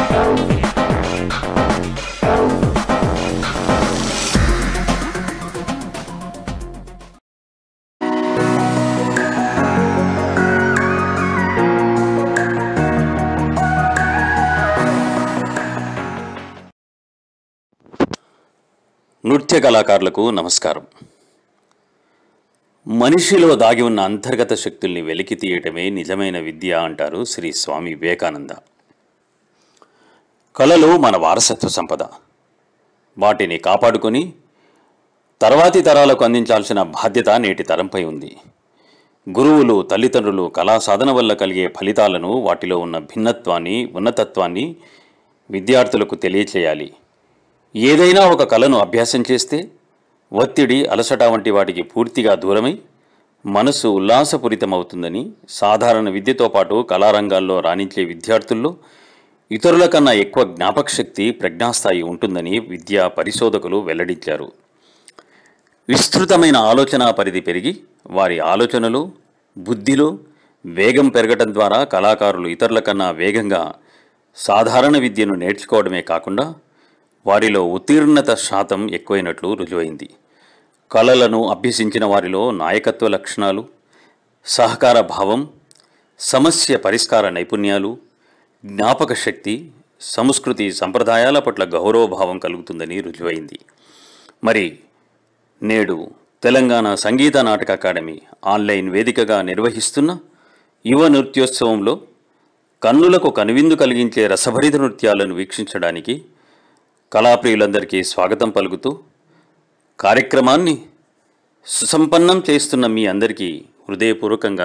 నృత్య కళాకారులకు నమస్కారం మనిషిలో దాగి ఉన్న అంతర్గత శక్తుల్ని వెలికి తీయటమే నిజమైన విద్య అంటారు శ్రీ స్వామి వివేకానంద కళలు మన వారసత్వ సంపద వాటిని కాపాడుకొని తర్వాతి తరాలకు అందించాల్సిన బాధ్యత నేటి తరంపై ఉంది గురువులు తల్లిదండ్రులు కళా సాధన వల్ల కలిగే ఫలితాలను వాటిలో ఉన్న భిన్నత్వాన్ని ఉన్నతత్వాన్ని విద్యార్థులకు తెలియచేయాలి ఏదైనా ఒక కళను అభ్యాసం చేస్తే ఒత్తిడి అలసట వంటి వాటికి పూర్తిగా దూరమై మనసు ఉల్లాసపూరితమవుతుందని సాధారణ విద్యతో పాటు కళారంగాల్లో రాణించే విద్యార్థుల్లో ఇతరుల కన్నా ఎక్కువ జ్ఞాపకశక్తి ప్రజ్ఞాస్థాయి ఉంటుందని విద్యా పరిశోధకులు వెల్లడించారు విస్తృతమైన ఆలోచనా పరిధి పెరిగి వారి ఆలోచనలు బుద్ధిలో వేగం పెరగటం ద్వారా కళాకారులు ఇతరుల కన్నా వేగంగా సాధారణ విద్యను నేర్చుకోవడమే కాకుండా వారిలో ఉత్తీర్ణత శాతం ఎక్కువైనట్లు రుజువైంది కళలను అభ్యసించిన వారిలో నాయకత్వ లక్షణాలు సహకార భావం సమస్య పరిష్కార నైపుణ్యాలు జ్ఞాపక శక్తి సంస్కృతి సంప్రదాయాల పట్ల గౌరవభావం కలుగుతుందని రుజువైంది మరి నేడు తెలంగాణ సంగీత నాటక అకాడమీ ఆన్లైన్ వేదికగా నిర్వహిస్తున్న యువ నృత్యోత్సవంలో కన్నులకు కనువిందు కలిగించే రసభరిత నృత్యాలను వీక్షించడానికి కళాప్రియులందరికీ స్వాగతం పలుకుతూ కార్యక్రమాన్ని సుసంపన్నం చేస్తున్న మీ అందరికీ హృదయపూర్వకంగా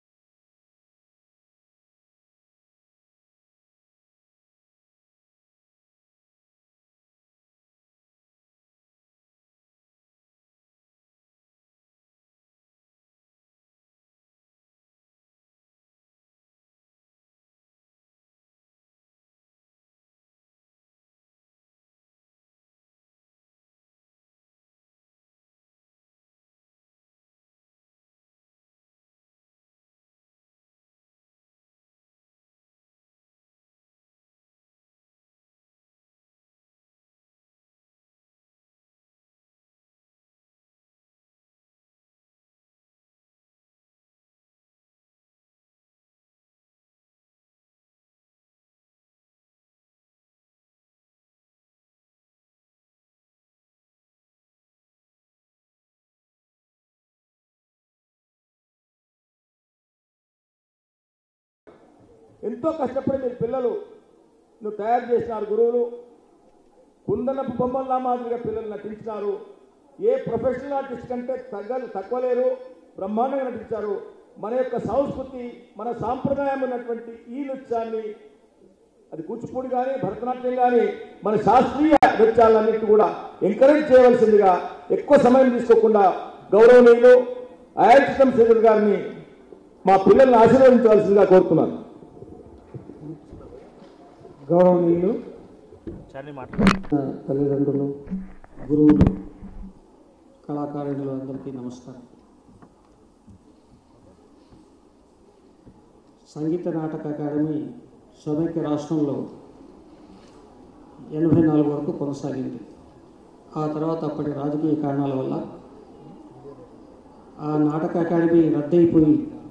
ఎంతో కష్టపడి మీరు పిల్లలు నువ్వు తయారు చేసినారు గురువులు కుందనపు బొమ్మల్లా మాదిరిగా పిల్లలు నటించినారు ఏ ప్రొఫెషనల్ ఆర్టిస్ట్ కంటే తగ్గలు తక్కువ లేరు బ్రహ్మాండంగా నటించారు మన యొక్క సంస్కృతి మన సాంప్రదాయం ఉన్నటువంటి ఈ నృత్యాన్ని అది కూచిపూడి కానీ భరతనాట్యం కానీ మన శాస్త్రీయ నృత్యాలన్నింటి కూడా ఎంకరేజ్ చేయవలసిందిగా ఎక్కువ సమయం తీసుకోకుండా గౌరవనీయులు అయాచితం శ్రీధర్ గారిని మా పిల్లల్ని ఆశీర్వదించవలసిందిగా కోరుతున్నాను గౌరవనీయులు తల్లిదండ్రులు గురువులు కళాకారులు అందరికీ నమస్కారం సంగీత నాటక అకాడమీ సమైక్య రాష్ట్రంలో ఎనభై నాలుగు వరకు కొనసాగింది ఆ తర్వాత అప్పటి రాజకీయ కారణాల వల్ల ఆ నాటక అకాడమీ రద్దయిపోయి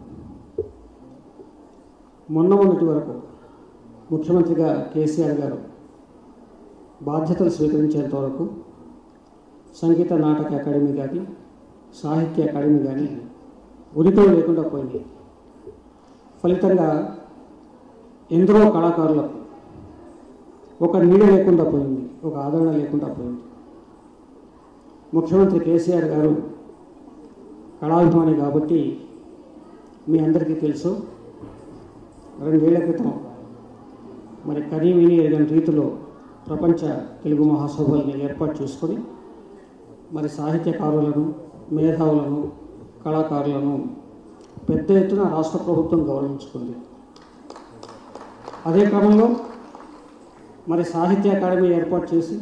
మొన్న మొన్నటి వరకు ముఖ్యమంత్రిగా కేసీఆర్ గారు బాధ్యతలు స్వీకరించేంత వరకు సంగీత నాటక అకాడమీ కానీ సాహిత్య అకాడమీ కానీ ఉనికిలో లేకుండా పోయింది ఫలితంగా ఎందరో కళాకారులకు ఒక నీడ లేకుండా పోయింది ఒక ఆదరణ లేకుండా పోయింది ముఖ్యమంత్రి కేసీఆర్ గారు కళాభిమాని కాబట్టి మీ అందరికీ తెలుసు రెండేళ్ల క్రితం మరి కనీవిని ఎరగని రీతిలో ప్రపంచ తెలుగు మహాసభల్ని ఏర్పాటు చేసుకొని మరి సాహిత్యకారులను మేధావులను కళాకారులను పెద్ద ఎత్తున రాష్ట్ర ప్రభుత్వం గౌరవించుకుంది అదే క్రమంలో మరి సాహిత్య అకాడమీ ఏర్పాటు చేసి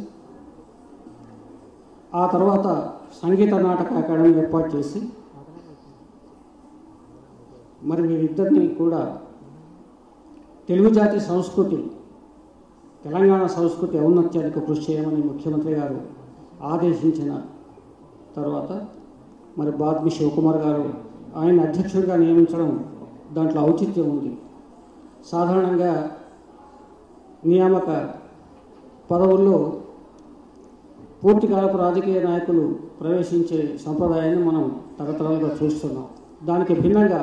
ఆ తర్వాత సంగీత నాటక అకాడమీ ఏర్పాటు చేసి మరి వీరిద్దరిని కూడా తెలుగు జాతి సంస్కృతి తెలంగాణ సంస్కృతి ఔన్నత్యానికి కృషి చేయమని ముఖ్యమంత్రి గారు ఆదేశించిన తర్వాత మరి బాద్మి శివకుమార్ గారు ఆయన అధ్యక్షుడిగా నియమించడం దాంట్లో ఔచిత్యం ఉంది సాధారణంగా నియామక పదవుల్లో పూర్తికాలపు రాజకీయ నాయకులు ప్రవేశించే సంప్రదాయాన్ని మనం తరతరాలుగా చూస్తున్నాం దానికి భిన్నంగా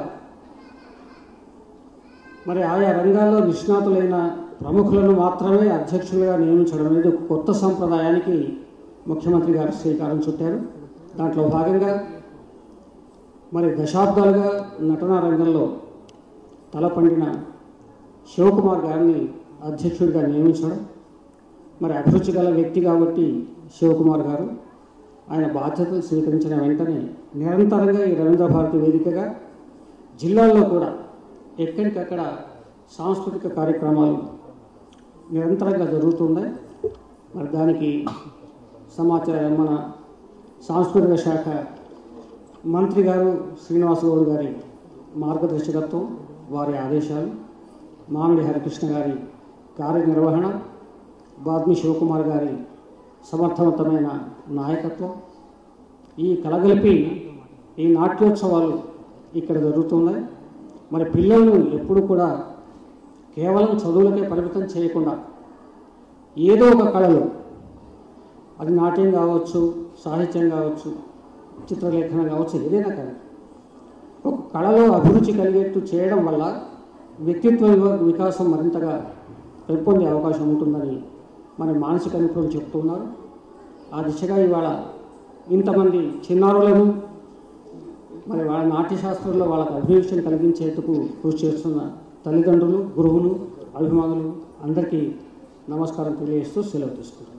మరి ఆయా రంగాల్లో నిష్ణాతులైన ప్రముఖులను మాత్రమే అధ్యక్షులుగా నియమించడం అనేది ఒక కొత్త సంప్రదాయానికి ముఖ్యమంత్రి గారు శ్రీకారం చుట్టారు దాంట్లో భాగంగా మరి దశాబ్దాలుగా నటనా రంగంలో తలపండిన శివకుమార్ గారిని అధ్యక్షుడిగా నియమించడం మరి అభిరుచి గల వ్యక్తి కాబట్టి శివకుమార్ గారు ఆయన బాధ్యతలు స్వీకరించిన వెంటనే నిరంతరంగా ఈ రవీంద్ర భారతి వేదికగా జిల్లాల్లో కూడా ఎక్కడికక్కడ సాంస్కృతిక కార్యక్రమాలు నిరంతరంగా జరుగుతున్నాయి మరి దానికి సమాచార మన సాంస్కృతిక శాఖ మంత్రి గారు శ్రీనివాస గౌడ్ గారి మార్గదర్శకత్వం వారి ఆదేశాలు మామిడి హరికృష్ణ గారి కార్యనిర్వహణ బాద్మి శివకుమార్ గారి సమర్థవంతమైన నాయకత్వం ఈ కలగలిపి ఈ నాట్యోత్సవాలు ఇక్కడ జరుగుతున్నాయి మరి పిల్లలను ఎప్పుడు కూడా కేవలం చదువులకే పరిమితం చేయకుండా ఏదో ఒక కళలో అది నాట్యం కావచ్చు సాహిత్యం కావచ్చు చిత్రలేఖనం కావచ్చు ఏదైనా కానీ ఒక కళలో అభిరుచి కలిగేట్టు చేయడం వల్ల వ్యక్తిత్వ వివ- వికాసం మరింతగా పెంపొందే అవకాశం ఉంటుందని మన మానసిక నిపుణులు చెప్తున్నారు ఆ దిశగా ఇవాళ ఇంతమంది చిన్నారులను మరి వాళ్ళ నాట్యశాస్త్రంలో వాళ్ళకు అభిరుచిని కలిగించేందుకు కృషి చేస్తున్న తల్లిదండ్రులు గురువులు అభిమానులు అందరికీ నమస్కారం తెలియజేస్తూ సెలవు తీసుకుంటున్నాను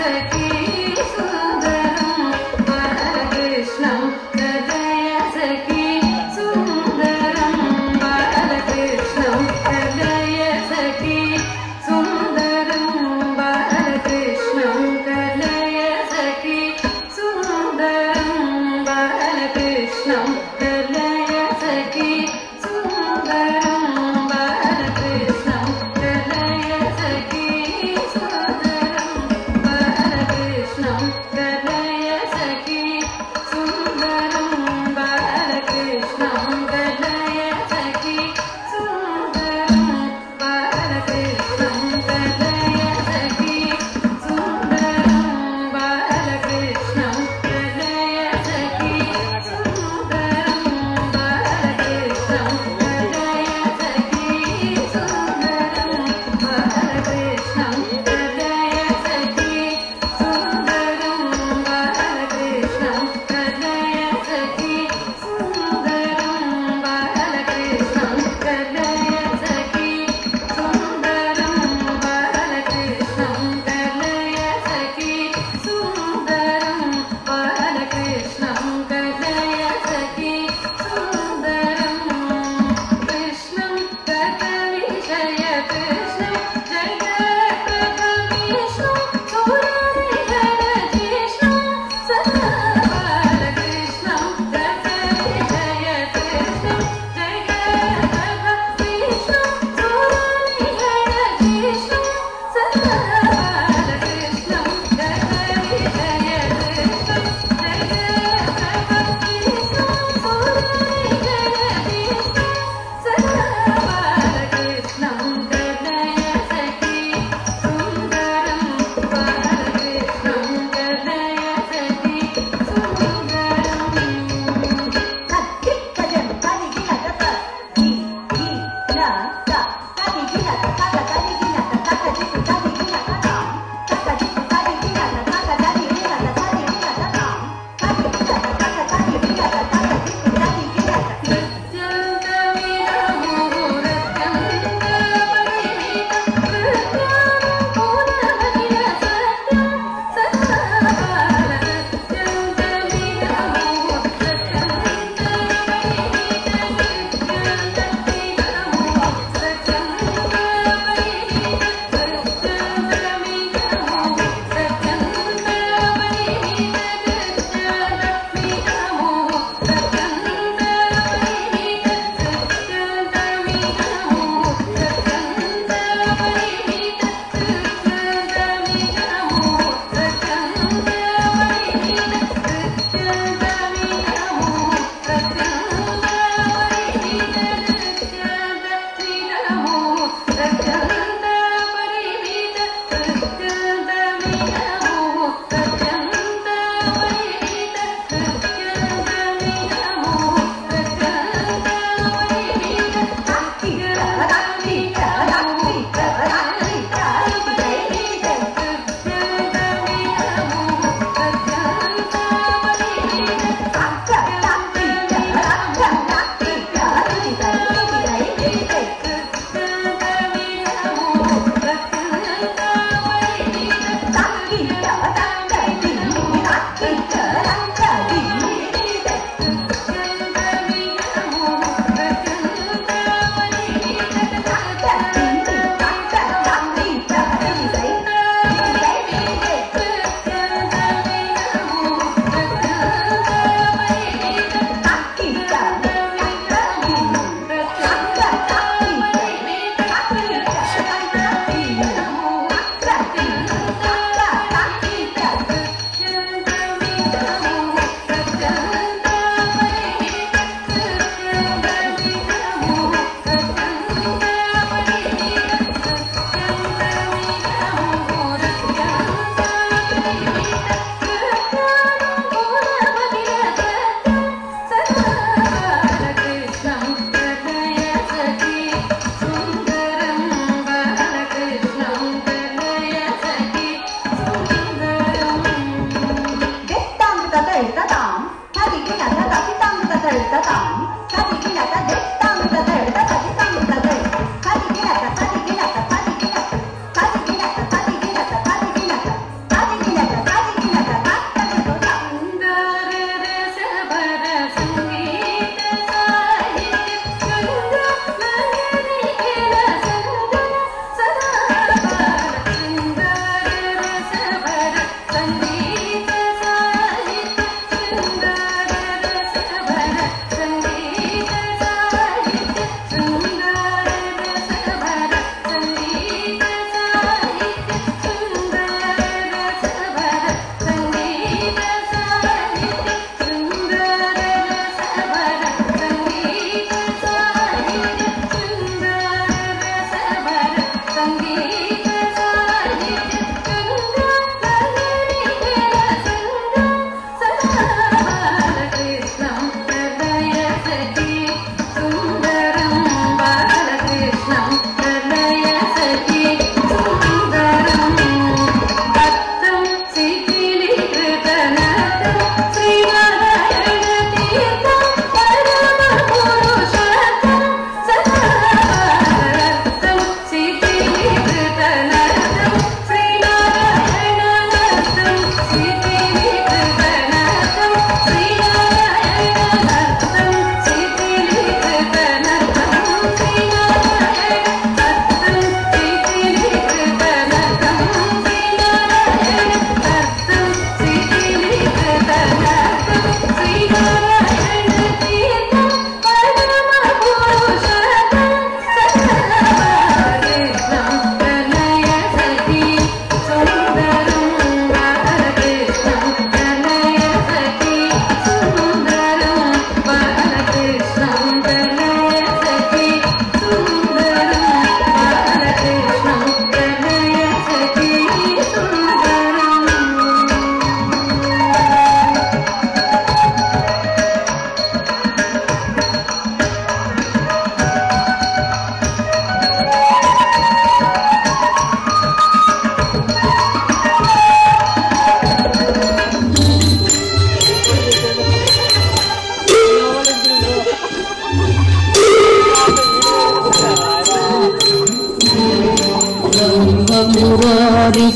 గిన్నె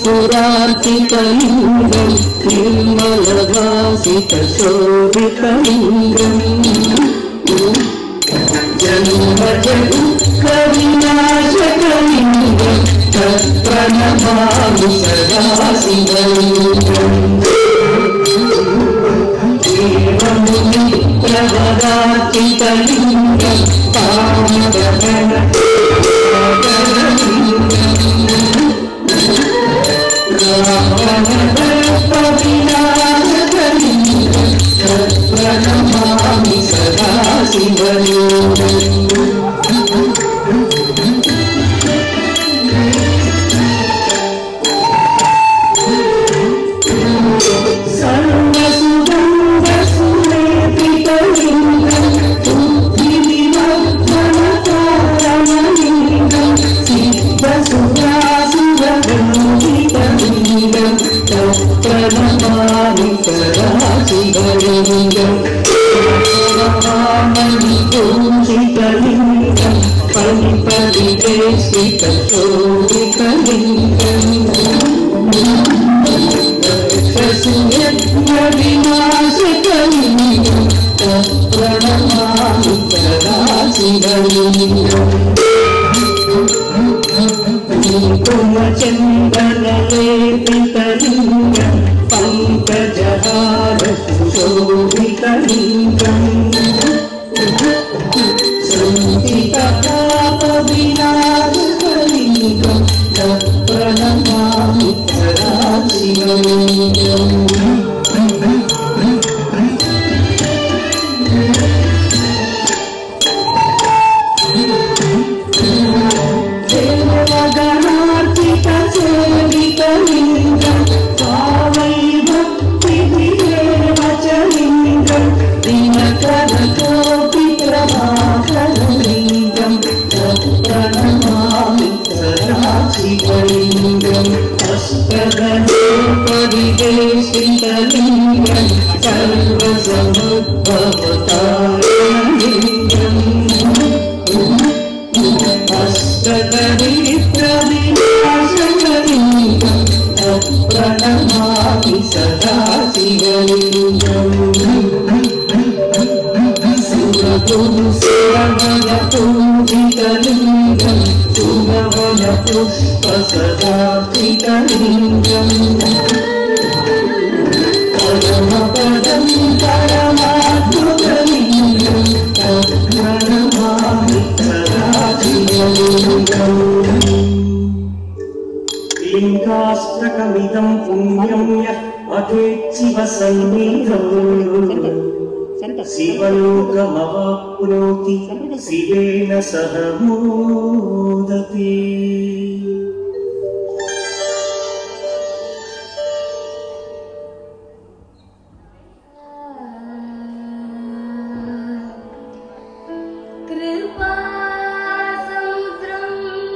त्रिपुरार्चितलिङ्गं निर्मलवासितशोभितलिङ्गम् जन्मजगुःखविनाशकलिङ्गं तत्प्रणमामि सदा शिवलिङ्गम् प्रवदाचितलिङ्गं पावनगण प्रणमामि सदा शिवलिङ्गम् सर्वसुगन्धसुलेपितलिङ्गं बुद्धिविवर्धनकारणलिङ्गं सिद्धसुरासुरगन्धितलिङ्गं तत्प्रणमामि सदाशिवलिङ्गम् पूजितलिङ्गं परिपरिवेशितशोभितलिङ्गम् विनाशकलिङ्गं तत्प्रणमामि सदा शिवलिङ्गम् कुमचन्दनलेपितलिङ्गं पङ्कजहारशोभितलिङ्गम् सन्तितपापविनाशकलिङ्गं तत्प्रणमामि सदा शिवलिङ्गम् देवगणार्चितसेवितलिङ्गं पावै भक्तिविदेवचलिङ्गं दिनकरकोऽपि प्रभाकरलिङ्गं तत्प्रणमामि सदा शिवलिङ्गम् अष्टगणोपरिवेशितलिङ्गं सर्वसमुद्भवतारणलिङ्गम् अष्टदरिद्रविनाशकलिङ्गं तत्प्रणमामि सदा शिवलिङ्गम् सुरगुरुश्रवणपूजितलिङ्गं सुरवनपुष्पसदार्पितलिङ्गम् परमपदं परमाद्भुतलिङ्गं तत्प्रणमामि सदा शिवलिङ्गम् लिङ्गाष्टकमिदं पुण्यं यः अधेच्छिव सन्निधौ शिवलोकमवाप्नोति शिवेन सह मोदते कृपासमुद्रं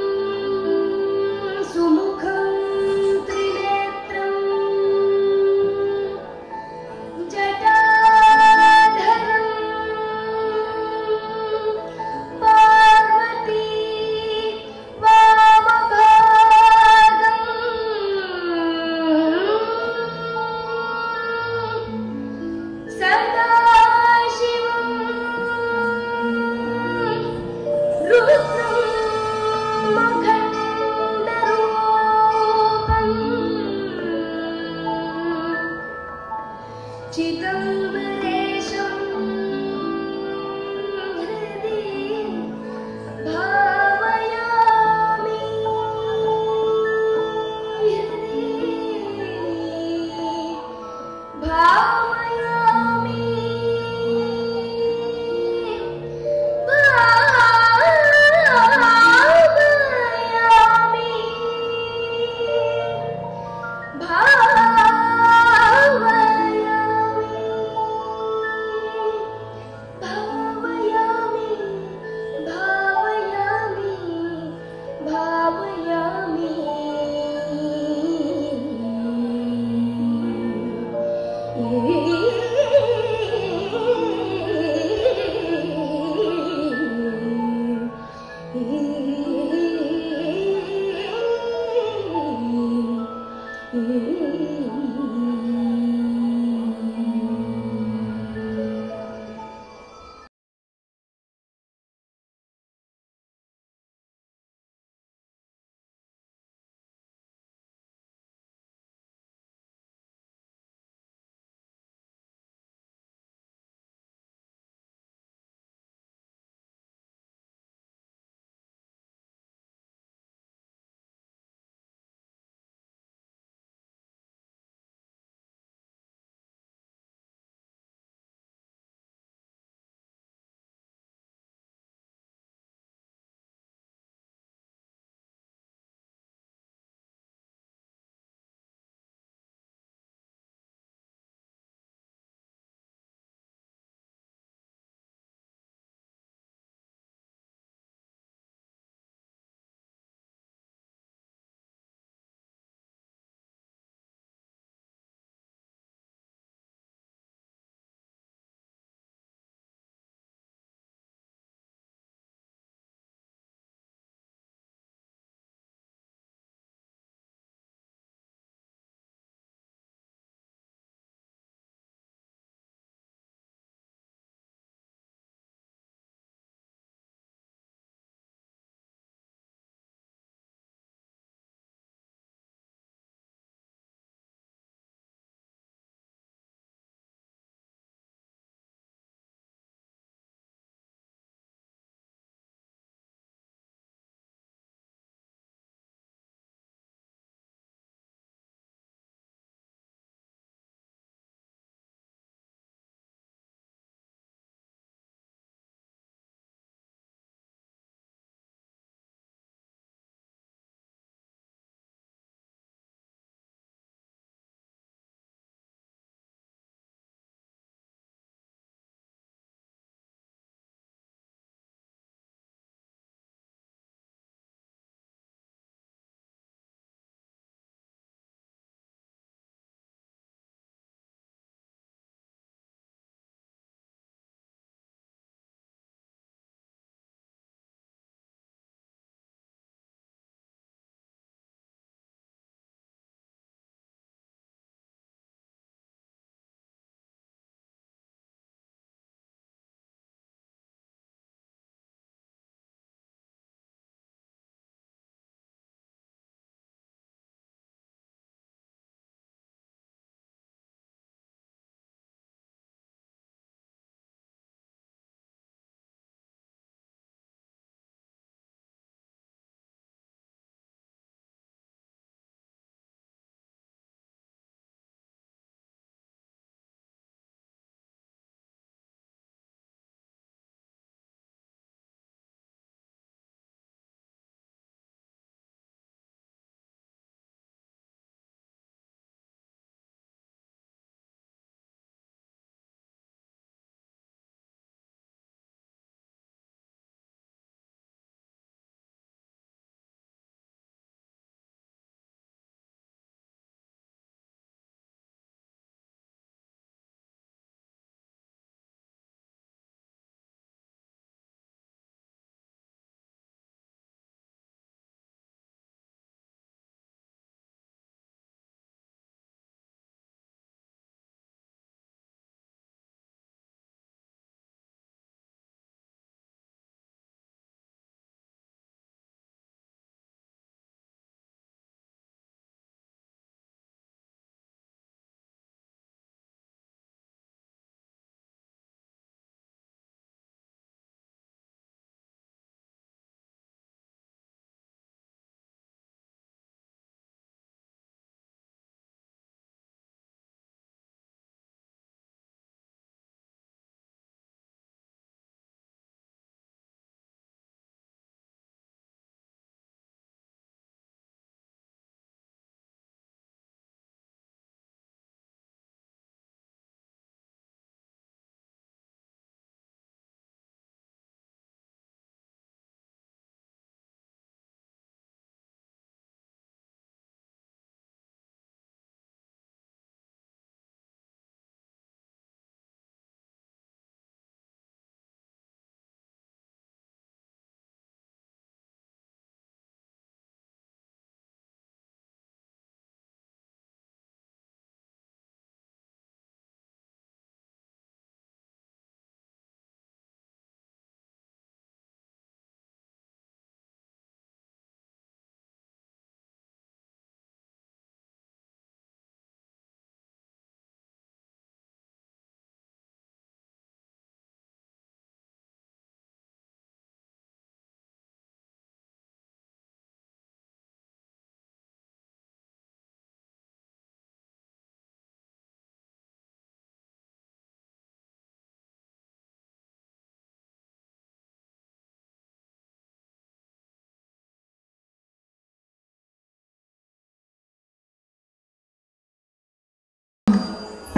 सुमुखं त्रिनेत्रं जटाधरं पार्वती वामभागम् सदा शिवम् रुद्रं मखण्डरूपम् चिदम्बरेशं हृदि भावयामि हृदि भावयामि भावयामि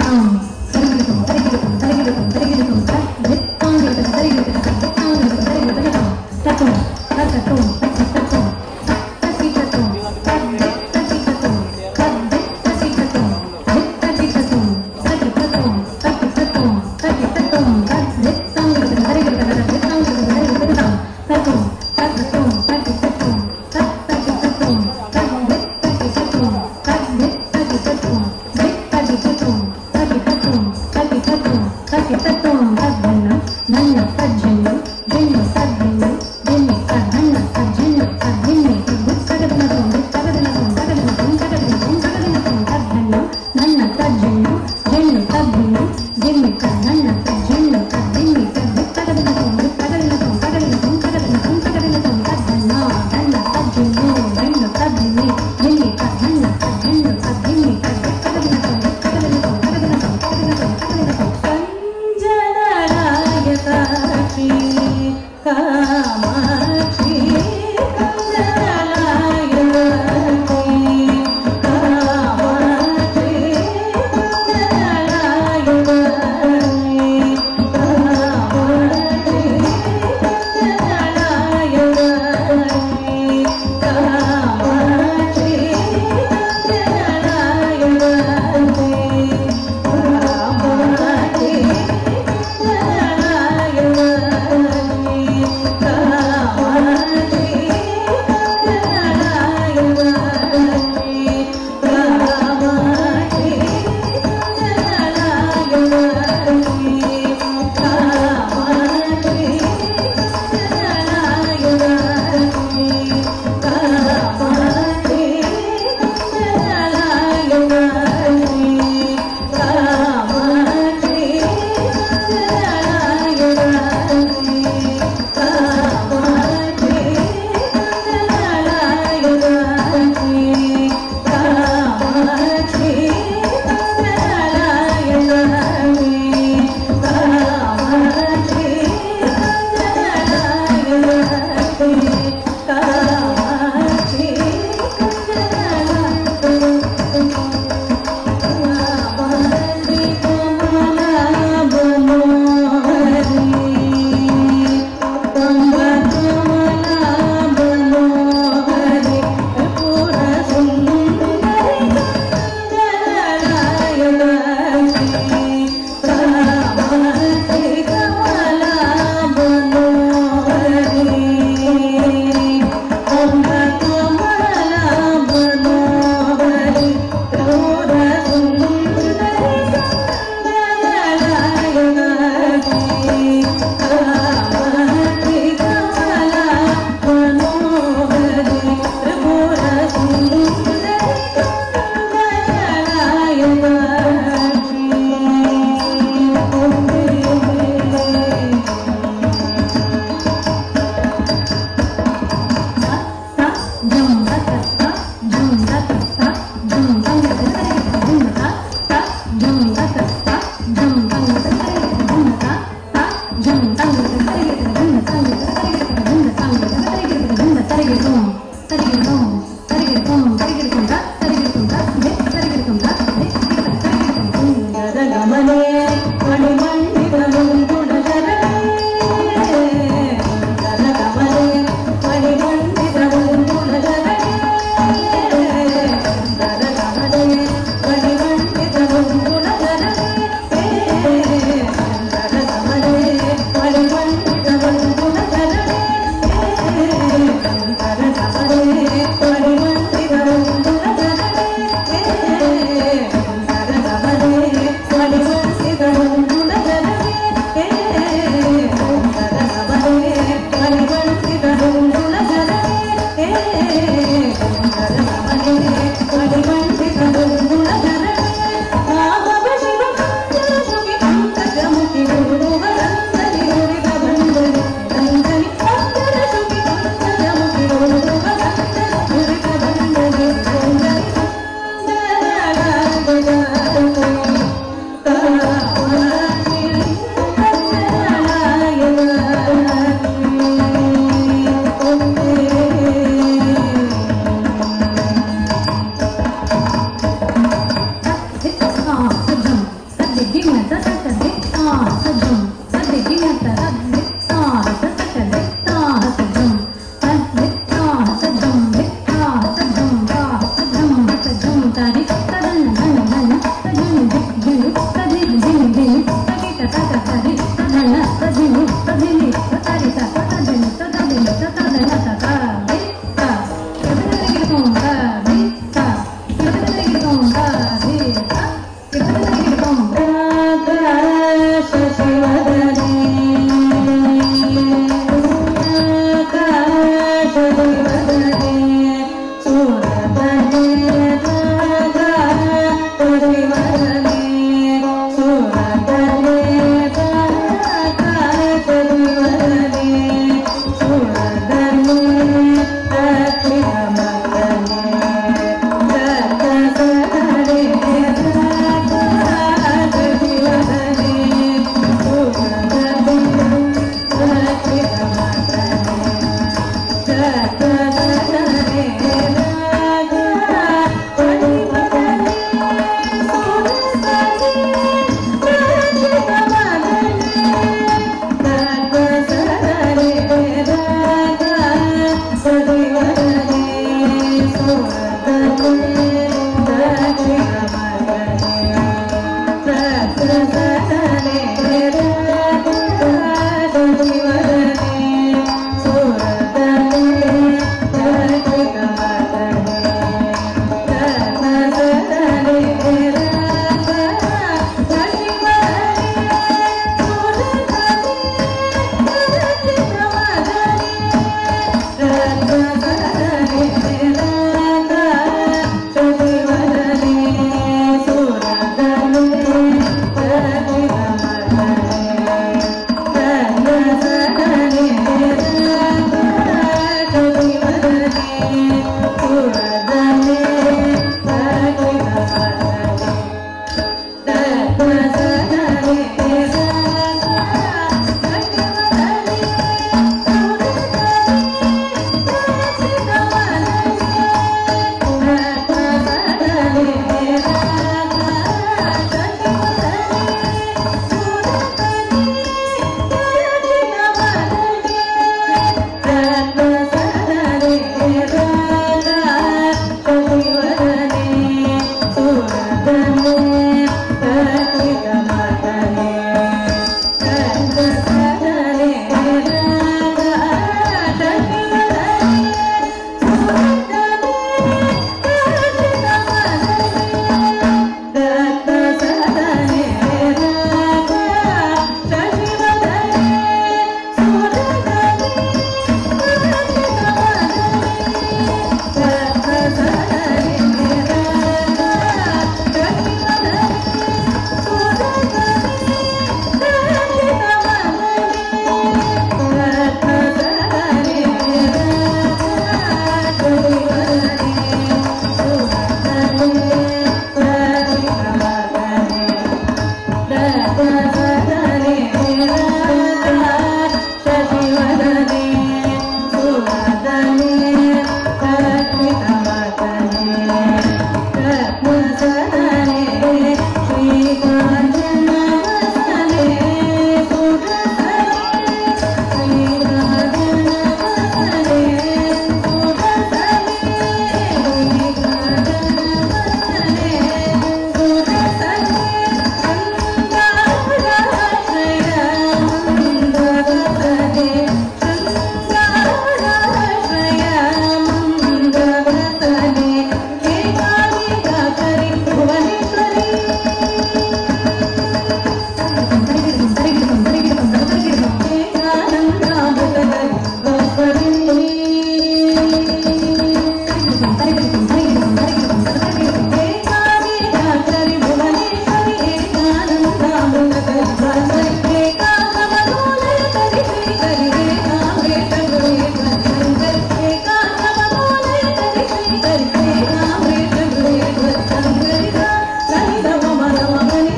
Thank you.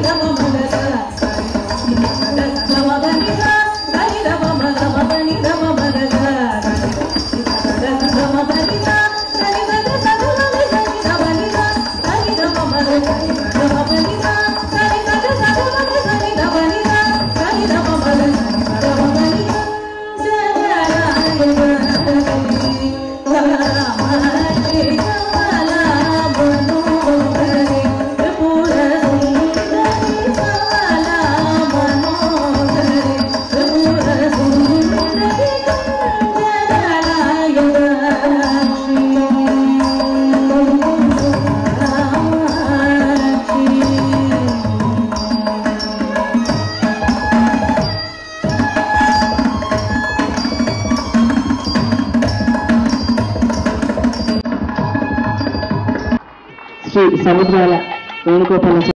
శ్రీ సముద్రాల వేణుగోపాల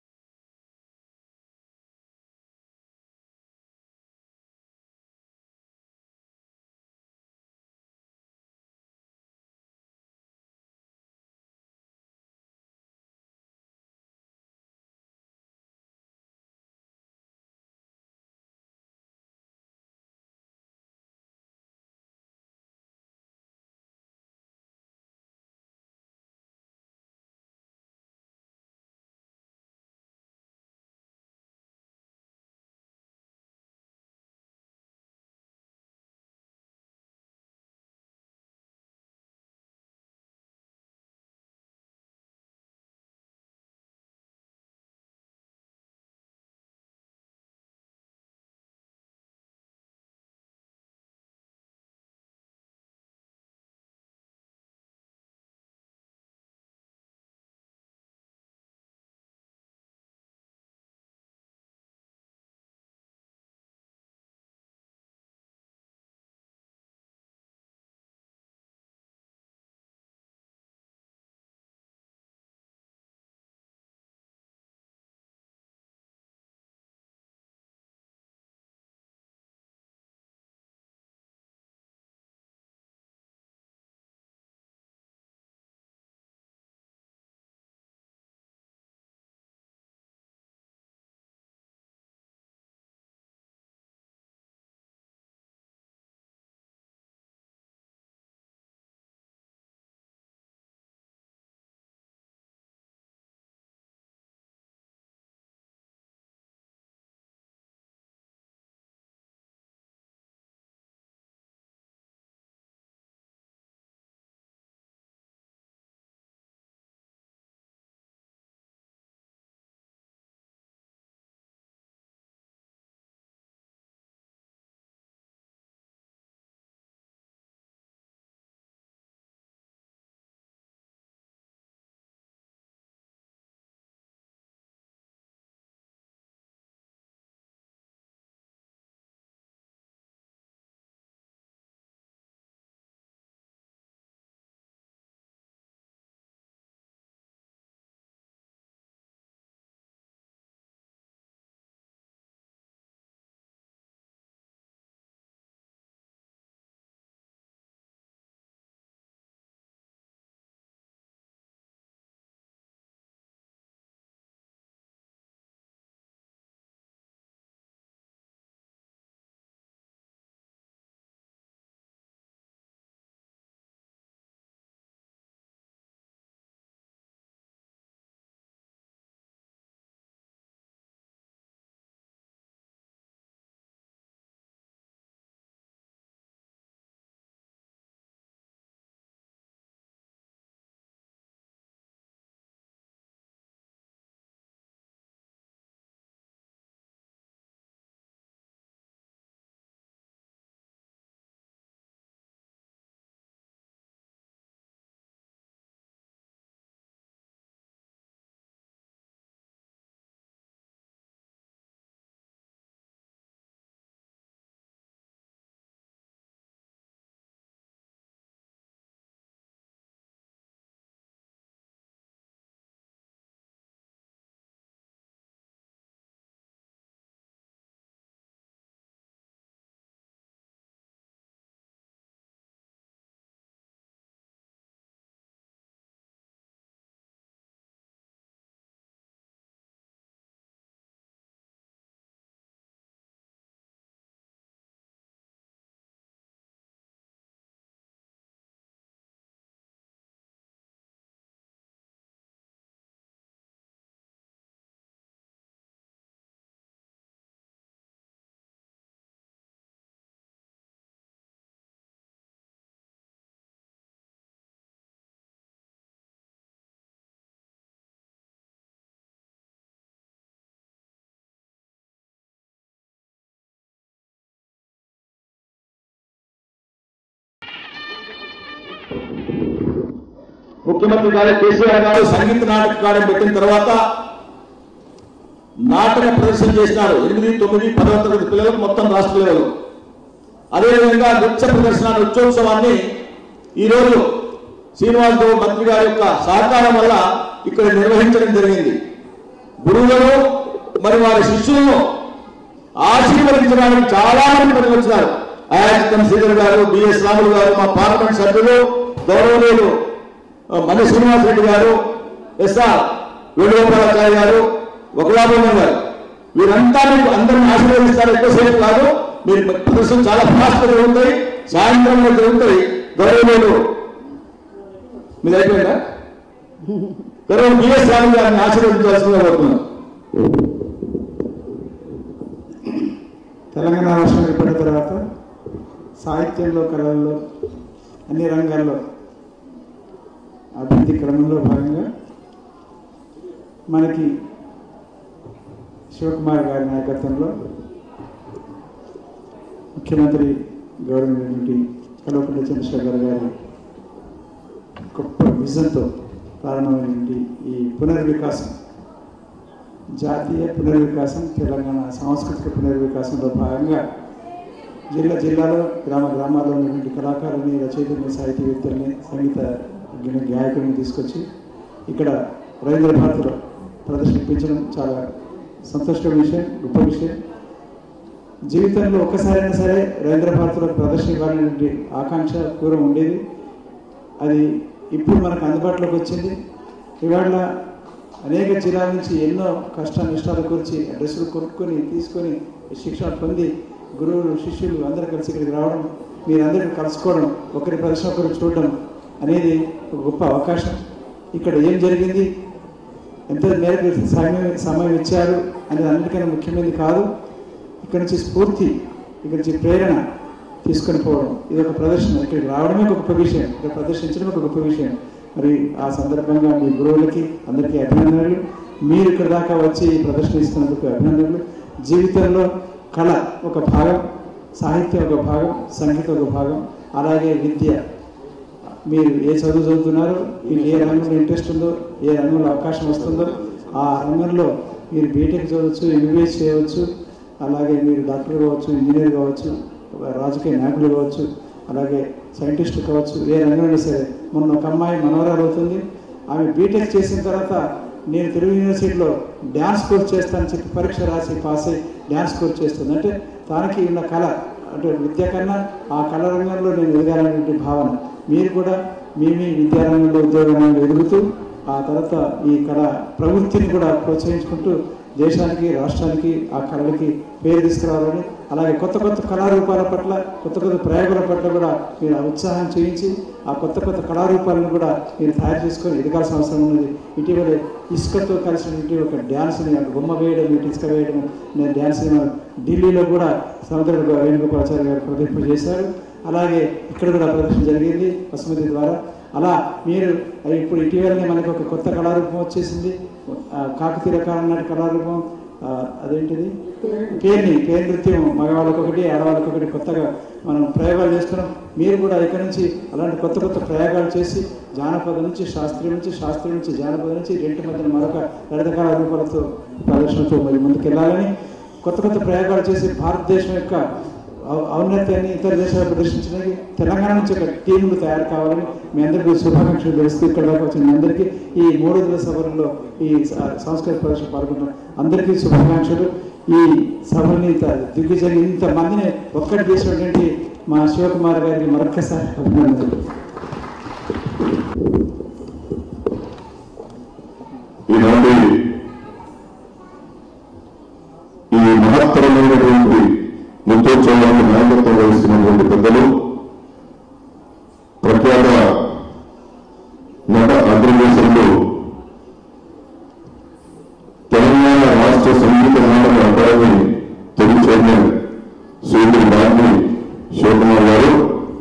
ముఖ్యమంత్రి గారు కేసీఆర్ గారు సంగీత నాటక కార్యం పెట్టిన తర్వాత నాటక ప్రదర్శన చేసినారు ఎనిమిది తొమ్మిది పదవ తరగతి పిల్లలకు మొత్తం రాష్ట్ర లెవెల్ అదేవిధంగా నృత్య ప్రదర్శన నృత్యోత్సవాన్ని ఈరోజు శ్రీనివాస్ గౌడ్ మంత్రి గారి యొక్క సహకారం వల్ల ఇక్కడ నిర్వహించడం జరిగింది గురువులను మరి వారి శిష్యులను ఆశీర్వదించడానికి చాలా మంది ప్రజలు వచ్చినారు అయాచితం శ్రీధర్ గారు బిఎస్ రాములు గారు మా పార్లమెంట్ సభ్యులు గౌరవనీయులు ఆ, మల్లి శ్రీనివాసరెడ్డి గారు ఎస్ఆర్ వేణుగోపాలాచార్య గారు ఒకలాభమన్ గారు వీరంతా మీకు అందరిని ఆశీర్వదిస్తారు ఎక్కువసేపు కాదు మీరు ప్రదర్శన చాలా ఫాస్ట్ జరుగుతాయి సాయంత్రం జరుగుతాయి గౌరవనీయులు మీది అయిపోయిందా గౌరవ బిఎస్ రాములు గారిని ఆశీర్వదించాల్సిందిగా కోరుతున్నాను తెలంగాణ రాష్ట్రం ఏర్పడిన తర్వాత సాహిత్యంలో కళల్లో అన్ని రంగాల్లో అభివృద్ధి క్రమంలో భాగంగా మనకి శివకుమార్ గారి నాయకత్వంలో ముఖ్యమంత్రి గౌరవనీయుడి కల్వకుంట్ల చంద్రశేఖర్ గారి గొప్ప విజన్తో ప్రారంభమైనటువంటి ఈ పునర్వికాసం జాతీయ పునర్వికాసం తెలంగాణ సాంస్కృతిక పునర్వికాసంలో భాగంగా జిల్లా జిల్లాలో గ్రామ గ్రామాల్లో ఉన్నటువంటి కళాకారుల్ని రచయితల్ని సాహితీవేత్తల్ని సంగీత గిన- గాయకుల్ని తీసుకొచ్చి ఇక్కడ రవీంద్ర భారతిలో ప్రదర్శించడం చాలా సంతోషకర విషయం గొప్ప విషయం జీవితంలో ఒక్కసారైనా సరే రవీంద్ర భారతిలో ప్రదర్శన ఇవ్వాలనేటువంటి ఆకాంక్ష పూర్వం ఉండేది అది ఇప్పుడు మనకు అందుబాటులోకి వచ్చింది ఇవాళ అనేక జిల్లాల నుంచి ఎన్నో కష్ట నిష్టాలు కూర్చి డ్రెస్సులు కొనుక్కొని తీసుకొని శిక్షణ పొంది గురువులు శిష్యులు అందరూ కలిసి ఇక్కడికి రావడం మీరందరూ కలుసుకోవడం ఒకరి ప్రదర్శన ఒకరు చూడడం అనేది ఒక గొప్ప అవకాశం ఇక్కడ ఏం జరిగింది ఎంత మేరకు సమయం సమయం ఇచ్చారు అనేది అన్నిటికన్నా ముఖ్యమైనది కాదు ఇక్కడ నుంచి స్ఫూర్తి ఇక్కడ నుంచి ప్రేరణ తీసుకొని పోవడం ఇది ఒక ప్రదర్శన ఇక్కడికి రావడమే ఒక గొప్ప విషయం ఇక్కడ ప్రదర్శించడం ఒక గొప్ప విషయం మరి ఆ సందర్భంగా మీ గురువులకి అందరికీ అభినందనలు మీరు ఇక్కడ దాకా వచ్చి ఈ ప్రదర్శన ఇస్తున్నందుకు అభినందనలు జీవితంలో కళ ఒక భాగం సాహిత్యం ఒక భాగం సంగీతం ఒక భాగం అలాగే విద్య మీరు ఏ చదువు చదువుతున్నారో మీకు ఏ రంగంలో ఇంట్రెస్ట్ ఉందో ఏ రంగంలో అవకాశం వస్తుందో ఆ రంగంలో మీరు బీటెక్ చదవచ్చు ఎంబీబీఎస్ చేయవచ్చు అలాగే మీరు డాక్టర్ కావచ్చు ఇంజనీర్ కావచ్చు రాజకీయ నాయకులు కావచ్చు అలాగే సైంటిస్ట్ కావచ్చు ఏ రంగంలో సరే మొన్న ఒక అమ్మాయి మనవరాలు అవుతుంది ఆమె బీటెక్ చేసిన తర్వాత నేను తెలుగు యూనివర్సిటీలో డ్యాన్స్ కోర్స్ చేస్తానని చెప్పి పరీక్ష రాసి పాస్ అయ్యి డ్యాన్స్ కోర్స్ చేస్తుంది అంటే తనకి ఉన్న కళ అంటే విద్య కన్నా ఆ కళ రంగంలో నేను ఎదగాలనేటువంటి భావన మీరు కూడా మీ మీ విద్యారంగంలో ఉద్యోగ రంగంలో ఎదుగుతూ ఆ తర్వాత ఈ కళ ప్రవృత్తిని కూడా ప్రోత్సహించుకుంటూ దేశానికి రాష్ట్రానికి ఆ కళలకి పేరు తీసుకురావాలని అలాగే కొత్త కొత్త కళారూపాల పట్ల కొత్త కొత్త ప్రయోగాల పట్ల కూడా మీరు ఆ ఉత్సాహం చేయించి ఆ కొత్త కొత్త కళారూపాలను కూడా మీరు తయారు చేసుకొని ఎదగాల్సిన అవసరం ఉన్నది ఇటీవల ఇసుకతో కలిసినటువంటి ఒక డ్యాన్స్ని ఒక బొమ్మ వేయడం ఇటు ఇసుక వేయడం నేను డ్యాన్స్ని మనం ఢిల్లీలో కూడా సముద్ర వేణుగోపాలాచార్య గారు ప్రదర్శన చేశారు అలాగే ఇక్కడ కూడా ప్రదర్శన జరిగింది వసుమతి ద్వారా అలా మీరు అది ఇప్పుడు ఇటీవలనే మనకు ఒక కొత్త కళారూపం వచ్చేసింది ఆ, కాకతీయ కాలం నాటి కళారూపం ఆ, అదేంటిది పేర్ని పేరు నృత్యం మగవాళ్ళకి ఒకటి ఆడవాళ్ళకి ఒకటి కొత్తగా మనం ప్రయోగాలు చేస్తున్నాం మీరు కూడా ఇక్కడ నుంచి అలాంటి కొత్త కొత్త ప్రయోగాలు చేసి జానపద నుంచి శాస్త్రీయ నుంచి శాస్త్రీయ నుంచి జానపద నుంచి రెంటి మధ్యన మరొక లలిత కళా రూపాలతో ప్రదర్శనతో మరి ముందుకెళ్ళాలని కొత్త కొత్త ప్రయోగాలు చేసి భారతదేశం యొక్క ఔ- ఔన్నత్యాన్ని ఇతర దేశాలు ప్రదర్శించడానికి తెలంగాణ నుంచి ఒక టీంలు తయారు కావాలని మీ అందరికీ శుభాకాంక్షలు తెలుస్తూ ఇక్కడ దాకా వచ్చిన మీ అందరికీ ఈ మూడు రోజుల సభలో ఈ స- సాంస్కృతిక ప్రదర్శన పాల్గొంటున్న అందరికీ శుభాకాంక్షలు ఈ సభని త- దిగ్విజయం ఇంతమందిని ఒక్కటి చేసినటువంటి మా శివకుమార్ గారికి మరొక్కసారి అభినందనలు ఈనాటి ఈ మహత్తరమైనటువంటి నృత్యోత్సవానికి నాయకత్వం వహిస్తున్నటువంటి పెద్దలు ప్రఖ్యాత నట అగ్రవేశంలో తెలంగాణ రాష్ట్ర సంగీత నాటక అకాడమీ తొలి చైర్మన్ శ్రీమతి బాగ్ని శివకుమార్ గారు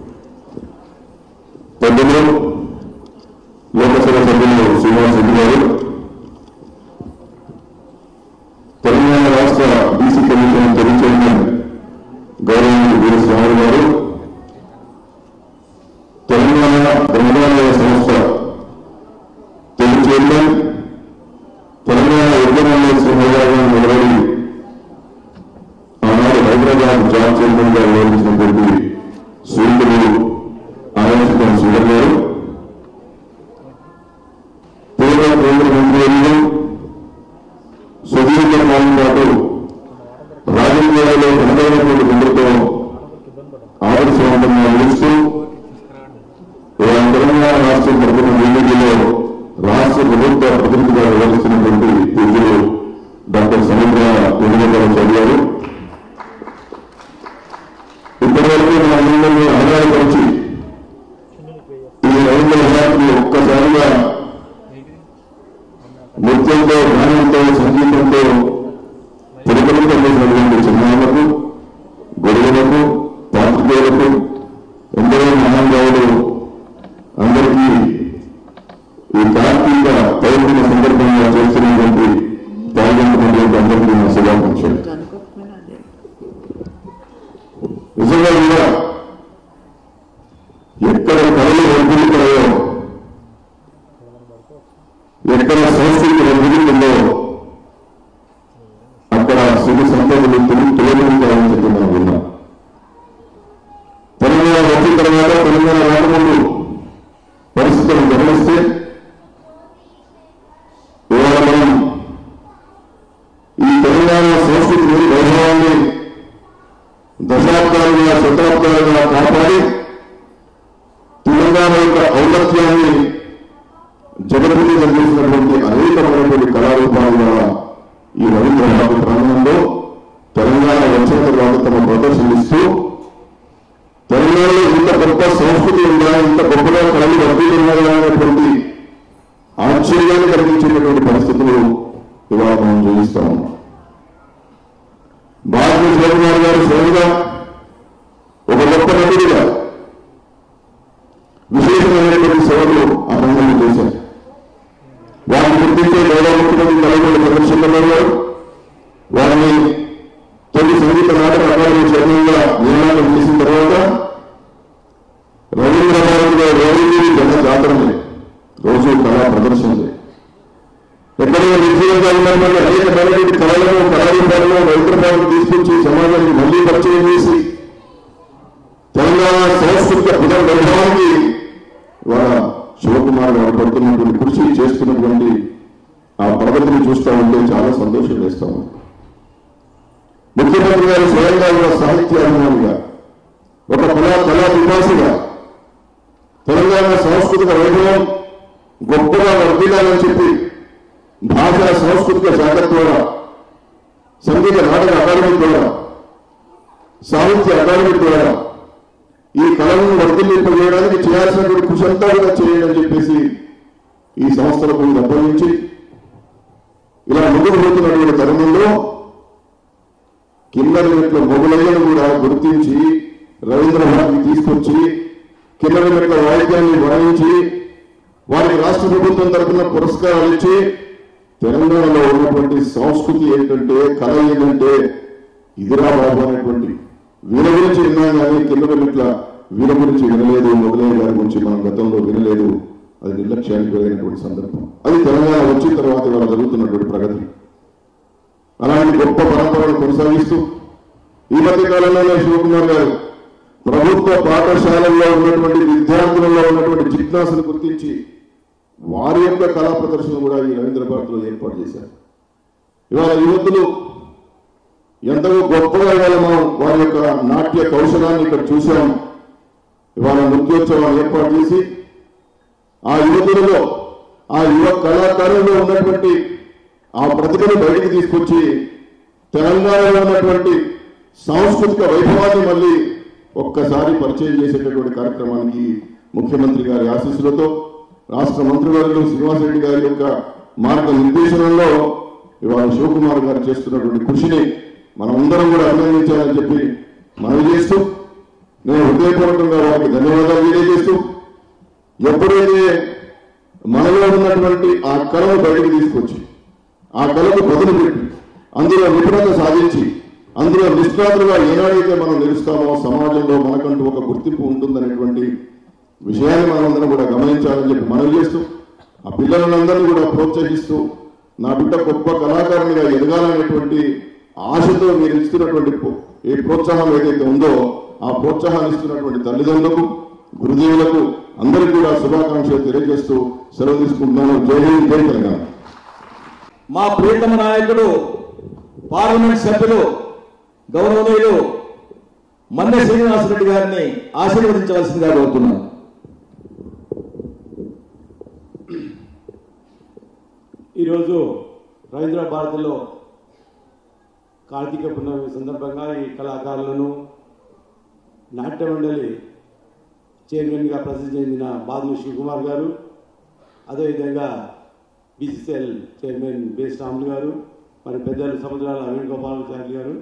పెద్దలు లోకసభ సభ్యులు శ్రీనివాస్ రెడ్డి గారు తెలంగాణ రాష్ట్ర బీసీ కమిషన్ తొలి చైర్మన్ గౌరవనీయులు వీర శ్రావణ్ గారు తెలంగాణ గ్రంథాలయ సంస్థ ఆనందంగా వివరించినటువంటి శ్రీకులు ఆయాసం శ్రీధర్ గారు పూర్వ కేంద్ర మంత్రి సుదీర్ఘ కాలం పాటు రాజకీయాల్లో తనదైనటువంటి గుండెతో ఆదర్శవంతంగా నిలుస్తూ ఇవాళ తెలంగాణ రాష్ట్రం తరఫున ఎన్నికల్లో రాష్ట్ర ప్రభుత్వ ప్రతినిధిగా వ్యవహరిస్తున్నటువంటి పూజలు డాక్టర్ సముద్ర వెంకటేశ్వర గారు ఇప్పటివరకు మన అందరినీ ఆదాయపరిచి ఈ రైతుల విధానాన్ని ఒక్కసారిగా నృత్యంతో గానంతో సంగీతంతో పురుకలితం చేసినటువంటి చిన్నారులకు గొడవలకు పాత్రికేయులకు ఎందరో మహానుభావులు అందరికీ ఈ కార్తీక పౌర్ణమి సందర్భంగా చేస్తున్నటువంటి పాల్గొంటున్నటువంటి అందరికీ నా శుభాకాంక్షలు నిజంగా కూడా ఎక్కడ కళలు వర్ధిల్లుతాయో ఎక్కడ సంస్కృతి వర్ధిల్లుతుందో అక్కడ సుఖ సంపదలు తిరిగి తొలగిపోతాయని చెప్పి మనం విన్నాం తెలంగాణ వచ్చిన తర్వాత తెలంగాణ రాకముందు పరిస్థితులను గమనిస్తే ఇవాళ మనం ఈ తెలంగాణ సంస్కృతిని వైభవాన్ని దశాబ్దాలుగా శతాబ్దాలుగా కాపాడి తెలంగాణ యొక్క ఔన్నత్యాన్ని జగత్తుని నిర్మించినటువంటి అనేకమైనటువంటి కళారూపాల ద్వారా ఈ రవీంద్ర భారతి ప్రాంగణంలో తెలంగాణ వచ్చిన తర్వాత తమ ప్రదర్శనిస్తూ తెలంగాణలో ఇంత గొప్ప సంస్కృతి ఉందా ఇంత గొప్పగా కళలు వర్ధిల్లున్నాయా అనేటువంటి ఆశ్చర్యాన్ని కలిగించేటటువంటి పరిస్థితులు ఇవాళ మనం చూపిస్తా ఉన్నాం భారత శివకుమార్ గారు స్వయంగా ఒక గొప్ప నటుడిగా విశేషమైనటువంటి సేవలు ఆ రంగంలో చేశారు వారిని గుర్తించే గౌరవ ముఖ్యమంత్రి నలుగురు చంద్రశేఖర్ గారు వారిని తొలి సంగీత నాటక అకాడమీ చైర్మన్గా నియామకం చేసిన తర్వాత రవీంద్ర భారతిలో రోజు జన జాతరలే రోజు కళా ప్రదర్శనలే ఎక్కడో విజయంగా ఉన్నటువంటి అనేకమైనటువంటి కళలను కళారూపాలను రవీంద్ర భారతి తీసుకొచ్చి సమాజానికి మళ్లీ పరిచయం చేసి తెలంగాణ సంస్కృతిక పునర్వైభవానికి వాళ్ళ శివకుమార్ గారు పడుతున్నటువంటి కృషి చేస్తున్నటువంటి ఆ ప్రగతిని చూస్తూ ఉంటే చాలా సంతోషం వేస్తా ఉంది ముఖ్యమంత్రి గారు స్వయంగా కూడా సాహిత్య అభిమానిగా ఒక కళా కళా వికాసిగా తెలంగాణ సాంస్కృతిక వైభవం గొప్పగా వర్ధిల్లాలని చెప్పి భాషా సాంస్కృతిక శాఖ ద్వారా సంగీత నాటక అకాడమీ ద్వారా సాహిత్య అకాడమీ ద్వారా ఈ కళలను వర్ధిల్లింపజేయడానికి చేయాల్సినటువంటి కృషి అంతా కూడా చేయండి అని చెప్పేసి ఈ సంస్థలకు అప్పగించి ఇలా ముందుకు పోతున్నటువంటి తరుణంలో కింద మెట్ల మొగులయ్యను కూడా గుర్తించి రవీంద్ర భారతికి తీసుకొచ్చి కింద మెట్ల వాయిద్యాన్ని వాయించి వారికి రాష్ట్ర ప్రభుత్వం తరఫున పురస్కారాలు ఇచ్చి తెలంగాణలో ఉన్నటువంటి సంస్కృతి ఏంటంటే కళ ఏంటంటే ఇదిరా బాబు అనేటువంటి వీర గురించి విన్నాం కానీ కింద మెట్ల వీర గురించి వినలేదు మొదలయ్య గారి గురించి మనం గతంలో వినలేదు అది నిర్లక్ష్యానికి వెళ్ళినటువంటి సందర్భం అది తెలంగాణ వచ్చిన తర్వాత ఇవాళ జరుగుతున్నటువంటి ప్రగతి అలాంటి గొప్ప పరంపరను కొనసాగిస్తూ ఈ మధ్య కాలంలోనే శివకుమార్ గారు ప్రభుత్వ పాఠశాలల్లో ఉన్నటువంటి విద్యార్థులలో ఉన్నటువంటి జిజ్ఞాసను గుర్తించి వారి యొక్క కళా ప్రదర్శన కూడా ఈ రవీంద్ర భారతిలో ఏర్పాటు చేశారు ఇవాళ యువతులు ఎంతగా గొప్పగా ఇవాళ మనం వారి యొక్క నాట్య కౌశలాన్ని ఇక్కడ చూసాం ఇవాళ నృత్యోత్సవాలు ఏర్పాటు చేసి ఆ యువతులలో ఆ యువ కళాకారుల్లో ఉన్నటువంటి ఆ ప్రతిభను బయటికి తీసుకొచ్చి తెలంగాణలో ఉన్నటువంటి సాంస్కృతిక వైభవాన్ని మళ్ళీ ఒక్కసారి పరిచయం చేసేటటువంటి కార్యక్రమానికి ముఖ్యమంత్రి గారి ఆశీస్సులతో రాష్ట్ర మంత్రివర్యులు శ్రీనివాసరెడ్డి గారి యొక్క మార్గ నిర్దేశనంలో ఇవాళ శివకుమార్ గారు చేస్తున్నటువంటి కృషిని మనమందరం కూడా అభినందించాలని చెప్పి మనవి చేస్తూ నేను హృదయపూర్వకంగా వారికి ధన్యవాదాలు తెలియజేస్తూ ఎప్పుడైతే మనలో ఉన్నటువంటి ఆ కళను బయటికి తీసుకొచ్చి ఆ కళకు బదులు పెట్టి అందులో నిపుణత సాధించి అందులో నిష్ణాతులుగా ఏనాడైతే మనం నిలుస్తామో సమాజంలో మనకంటూ ఒక గుర్తింపు ఉంటుందనేటువంటి విషయాన్ని మనమందరం కూడా గమనించాలని చెప్పి మనవి చేస్తూ ఆ పిల్లలందరినీ కూడా ప్రోత్సహిస్తూ నా బిడ్డ గొప్ప కళాకారునిగా ఎదగాలనేటువంటి ఆశతో మీరు ఇస్తున్నటువంటి పో- ఏ ప్రోత్సాహం ఏదైతే ఉందో ఆ ప్రోత్సాహాన్ని ఇస్తున్నటువంటి తల్లిదండ్రులకు గురుదేవులకు అందరికీ కూడా శుభాకాంక్షలు తెలియజేస్తూ సెలవు తీసుకుంటున్నాను జై హింద్ జై తెలంగాణ మా ప్రియతమ నాయకుడు పార్లమెంట్ సభ్యులు గౌరవనీయులు మన్నె శ్రీనివాసరెడ్డి గారిని ఆశీర్వదించవలసిందిగా కోరుతున్నాను ఈరోజు రవీంద్ర భారతిలో కార్తీక పున్నమి సందర్భంగా ఈ కళాకారులను నాట్య మండలి చైర్మన్గా ప్రసిద్ధి చెందిన బాదు శివకుమార్ గారు అదేవిధంగా బీసీసీఎల్ చైర్మన్ బేస్ రాములు గారు మరి పెద్దలు సముద్రాల వేణుగోపాలాచారి గారు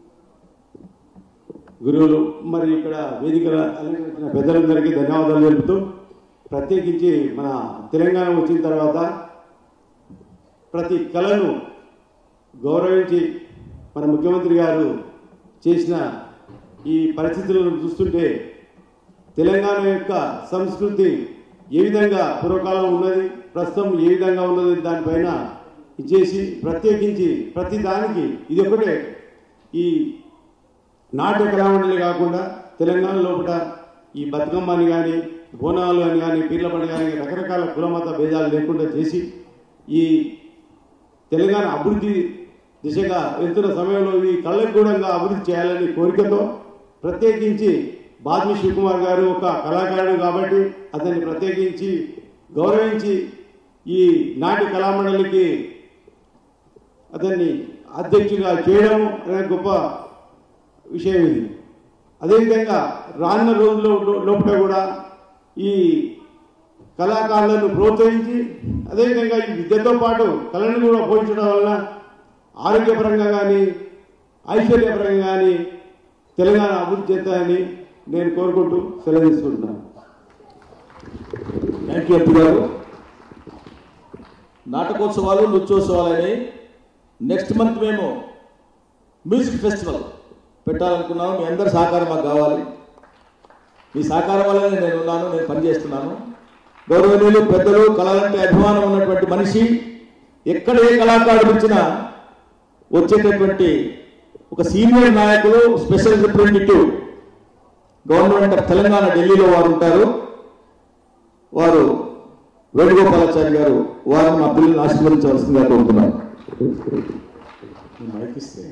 గురువులు మరి ఇక్కడ వేదిక అలంకరించిన పెద్దలందరికీ ధన్యవాదాలు తెలుపుతూ ప్రత్యేకించి మన తెలంగాణ వచ్చిన తర్వాత ప్రతి కళను గౌరవించి మన ముఖ్యమంత్రి గారు చేసిన ఈ పరిస్థితులను చూస్తుంటే తెలంగాణ యొక్క సంస్కృతి ఏ విధంగా పూర్వకాలం ఉన్నది ప్రస్తుతం ఏ విధంగా ఉన్నది దానిపైన ఇచ్చేసి ప్రత్యేకించి ప్రతి దానికి ఇది ఒకటే ఈ నాట్య కళామండలి కాకుండా తెలంగాణ లోపల ఈ బతుకమ్మని కానీ బోనాలు అని కానీ పీర్ల పండుగ కానీ రకరకాల కులమత భేదాలు లేకుండా చేసి ఈ తెలంగాణ అభివృద్ధి దిశగా వెళ్తున్న సమయంలో ఈ కళ్ళకు కూడా అభివృద్ధి చేయాలని కోరికతో ప్రత్యేకించి బాద్మి శివకుమార్ గారు ఒక కళాకారుడు కాబట్టి అతన్ని ప్రత్యేకించి గౌరవించి ఈ నాటి కళామండలికి అతన్ని అధ్యక్షుడిగా చేయడం అనేది గొప్ప విషయం ఇది అదేవిధంగా రానున్న రోజుల్లో లో- లోపల కూడా ఈ కళాకారులను ప్రోత్సహించి అదేవిధంగా ఈ విద్యతో పాటు కళను కూడా పోషించడం వలన ఆరోగ్యపరంగా కానీ ఐశ్వర్యపరంగా కానీ తెలంగాణ అభివృద్ధి చెందాలని నేను కోరుకుంటూ సెలవు తీసుకుంటున్నాను థ్యాంక్ యూ ఎంపీ గారు నాటకోత్సవాలు నృత్యోత్సవాలు అనేవి నెక్స్ట్ మంత్ మేము మ్యూజిక్ ఫెస్టివల్ పెట్టాలనుకున్నాము మీ అందరి సహకారం మాకు కావాలి మీ సహకారం వల్లనే నేను ఉన్నాను నేను పనిచేస్తున్నాను గౌరవనీయులు పెద్దలు కళలంటే అభిమానం ఉన్నటువంటి మనిషి ఎక్కడ ఏ కళాకారుడు ఇచ్చినా వచ్చేటటువంటి ఒక సీనియర్ నాయకులు special representative government of Telangana ఢిల్లీలో వారు ఉంటారు వారు వేణుగోపాలాచారి గారు వారిని మా పిల్లల్ని ఆశీర్వదించవలసిందిగా కోరుతున్నాను మైక్ ఇస్తే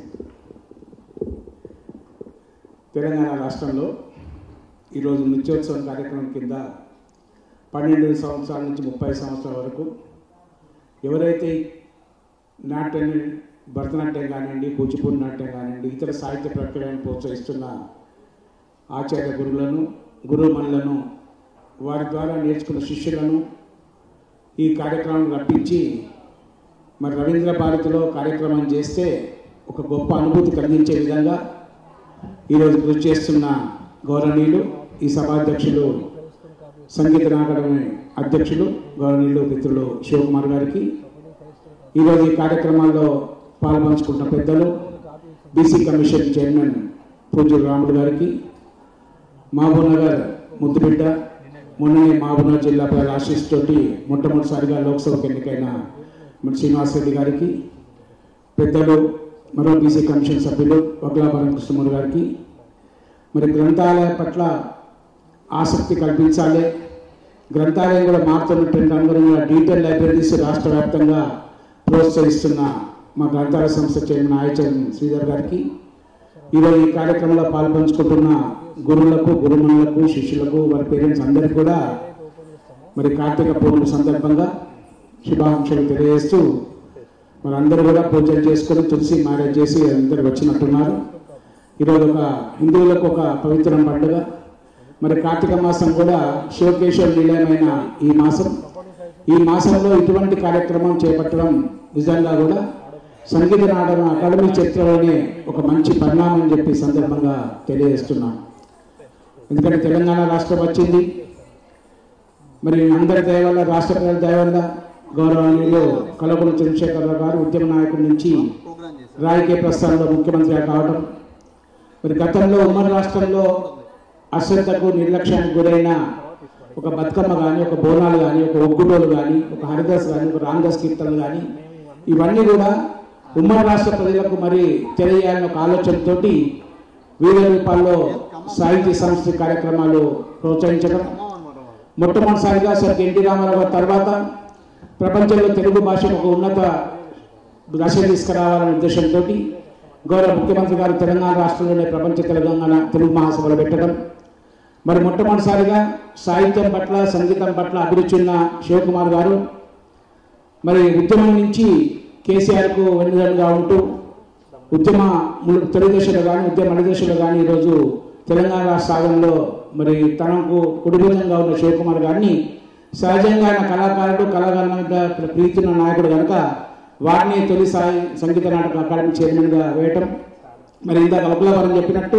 తెలంగాణ రాష్ట్రంలో ఈరోజు నృత్యోత్సవం కార్యక్రమం కింద పన్నెండు సంవత్సరాల నుంచి ముప్పై సంవత్సరాల వరకు ఎవరైతే నాట్యం భరతనాట్యం కానివ్వండి కూచిపూడి నాట్యం కానివ్వండి ఇతర సాహిత్య ప్రక్రియలను ప్రోత్సహిస్తున్న ఆచార్య గురువులను గురుమణులను వారి ద్వారా నేర్చుకున్న శిష్యులను ఈ కార్యక్రమం రప్పించి మరి రవీంద్ర భారతిలో కార్యక్రమం చేస్తే ఒక గొప్ప అనుభూతి కలిగించే విధంగా ఈరోజు కృషి చేస్తున్న గౌరవనీయులు ఈ సభాధ్యక్షులు సంగీత నాటకమే అధ్యక్షులు గౌరవనీయులు మిత్రులు శివకుమార్ గారికి ఈరోజు ఈ కార్యక్రమాల్లో పాల్పంచుకున్న పెద్దలు బీసీ కమిషన్ చైర్మన్ పూజ్యులు రాముడు గారికి మహబూబ్నగర్ ముద్దుబిడ్డ మొన్ననే మహబూబ్నగర్ జిల్లాపై ఆశీస్ తోటి మొట్టమొదటిసారిగా లోక్సభకు ఎన్నికైన మన శ్రీనివాస్ రెడ్డి గారికి పెద్దలు మరో బీసీ కమిషన్ సభ్యులు వగ్లాభరం కృష్ణమూర్తి గారికి మరి గ్రంథాలయ పట్ల ఆసక్తి కల్పించాలి గ్రంథాలయం కూడా మారుతున్నటువంటి అందరూ కూడా డీటెయిల్ లైబ్రరీస్ రాష్ట్ర వ్యాప్తంగా ప్రోత్సహిస్తున్న మా గ్రంథాలయ సంస్థ చైర్మన్ ఆయచరణ్ శ్రీధర్ గారికి ఈరోజు ఈ కార్యక్రమంలో పాల్పంచుకుంటున్న గురువులకు గురుమణులకు శిష్యులకు వారి పేరెంట్స్ అందరికీ కూడా మరి కార్తీక పౌర్ణమి సందర్భంగా శుభాకాంక్షలు తెలియజేస్తూ మరి అందరూ కూడా పూజలు చేసుకొని తులసి మ్యారేజ్ చేసి అందరు వచ్చినట్టున్నారు ఈరోజు ఒక హిందువులకు ఒక పవిత్ర పండుగ మరి కార్తీక మాసం కూడా శివకేశ్వర నిలయమైన ఈ మాసం ఈ మాసంలో ఇటువంటి కార్యక్రమం చేపట్టడం నిజంగా కూడా సంగీత నాటకం అకాడమీ చరిత్రలోనే ఒక మంచి పరిణామం అని చెప్పి ఈ సందర్భంగా తెలియజేస్తున్నాను ఎందుకంటే తెలంగాణ రాష్ట్రం వచ్చింది మరి అందరి దయ వల్ల రాష్ట్ర ప్రజల దయ వల్ల గౌరవనీయులు కలపూరు చంద్రశేఖరరావు గారు ఉద్యమ నాయకుడి నుంచి రాజకీయ ప్రస్థానంలో ముఖ్యమంత్రిగా కావడం మరి గతంలో ఉమ్మడి రాష్ట్రంలో అశ్రద్ధకు నిర్లక్ష్యానికి గురైన ఒక బతుకమ్మ కానీ ఒక బోనాలు కానీ ఒక ఒగ్గుటోలు కానీ ఒక హరిదాస్ కానీ ఒక రామదాస్ కీర్తనలు కానీ ఇవన్నీ కూడా ఉమ్మడి రాష్ట్ర ప్రజలకు మరి తెలియాలనే ఒక ఆలోచనతోటి వివిధ రూపాల్లో సాహిత్య సంస్థ కార్యక్రమాలు ప్రోత్సహించడం మొట్టమొదటిసారిగా సార్ ఎన్టీ రామారావు గారి తర్వాత ప్రపంచంలో తెలుగు భాషకు ఒక ఉన్నత దశ తీసుకురావాలనే ఉద్దేశంతో గౌరవ ముఖ్యమంత్రి గారు తెలంగాణ రాష్ట్రంలోనే ప్రపంచ తెలంగాణ తెలుగు మహాసభలు పెట్టడం మరి మొట్టమొదటిసారిగా సాహిత్యం పట్ల సంగీతం పట్ల అభిరుచి ఉన్న శివకుమార్ గారు మరి ఉద్యమం నుంచి కేసీఆర్కు వెన్నుదన్నుగా ఉంటూ ఉద్యమ ము- తెలుగుదేశంలో కానీ ఉద్యమ మణిదేశంలో కానీ ఈరోజు తెలంగాణ రాష్ట్ర సాగంలో మరి తనకు కుటుంబంగా ఉన్న శివకుమార్ గారిని సహజంగా ఆయన కళాకారుడు కళాకారుల మీద ప్రీతి ఉన్న నాయకుడు కనుక వారిని తొలి సాయి సంగీత నాటక అకాడమీ చైర్మన్గా వేయటం మరి ఇందాక అకులవరం చెప్పినట్టు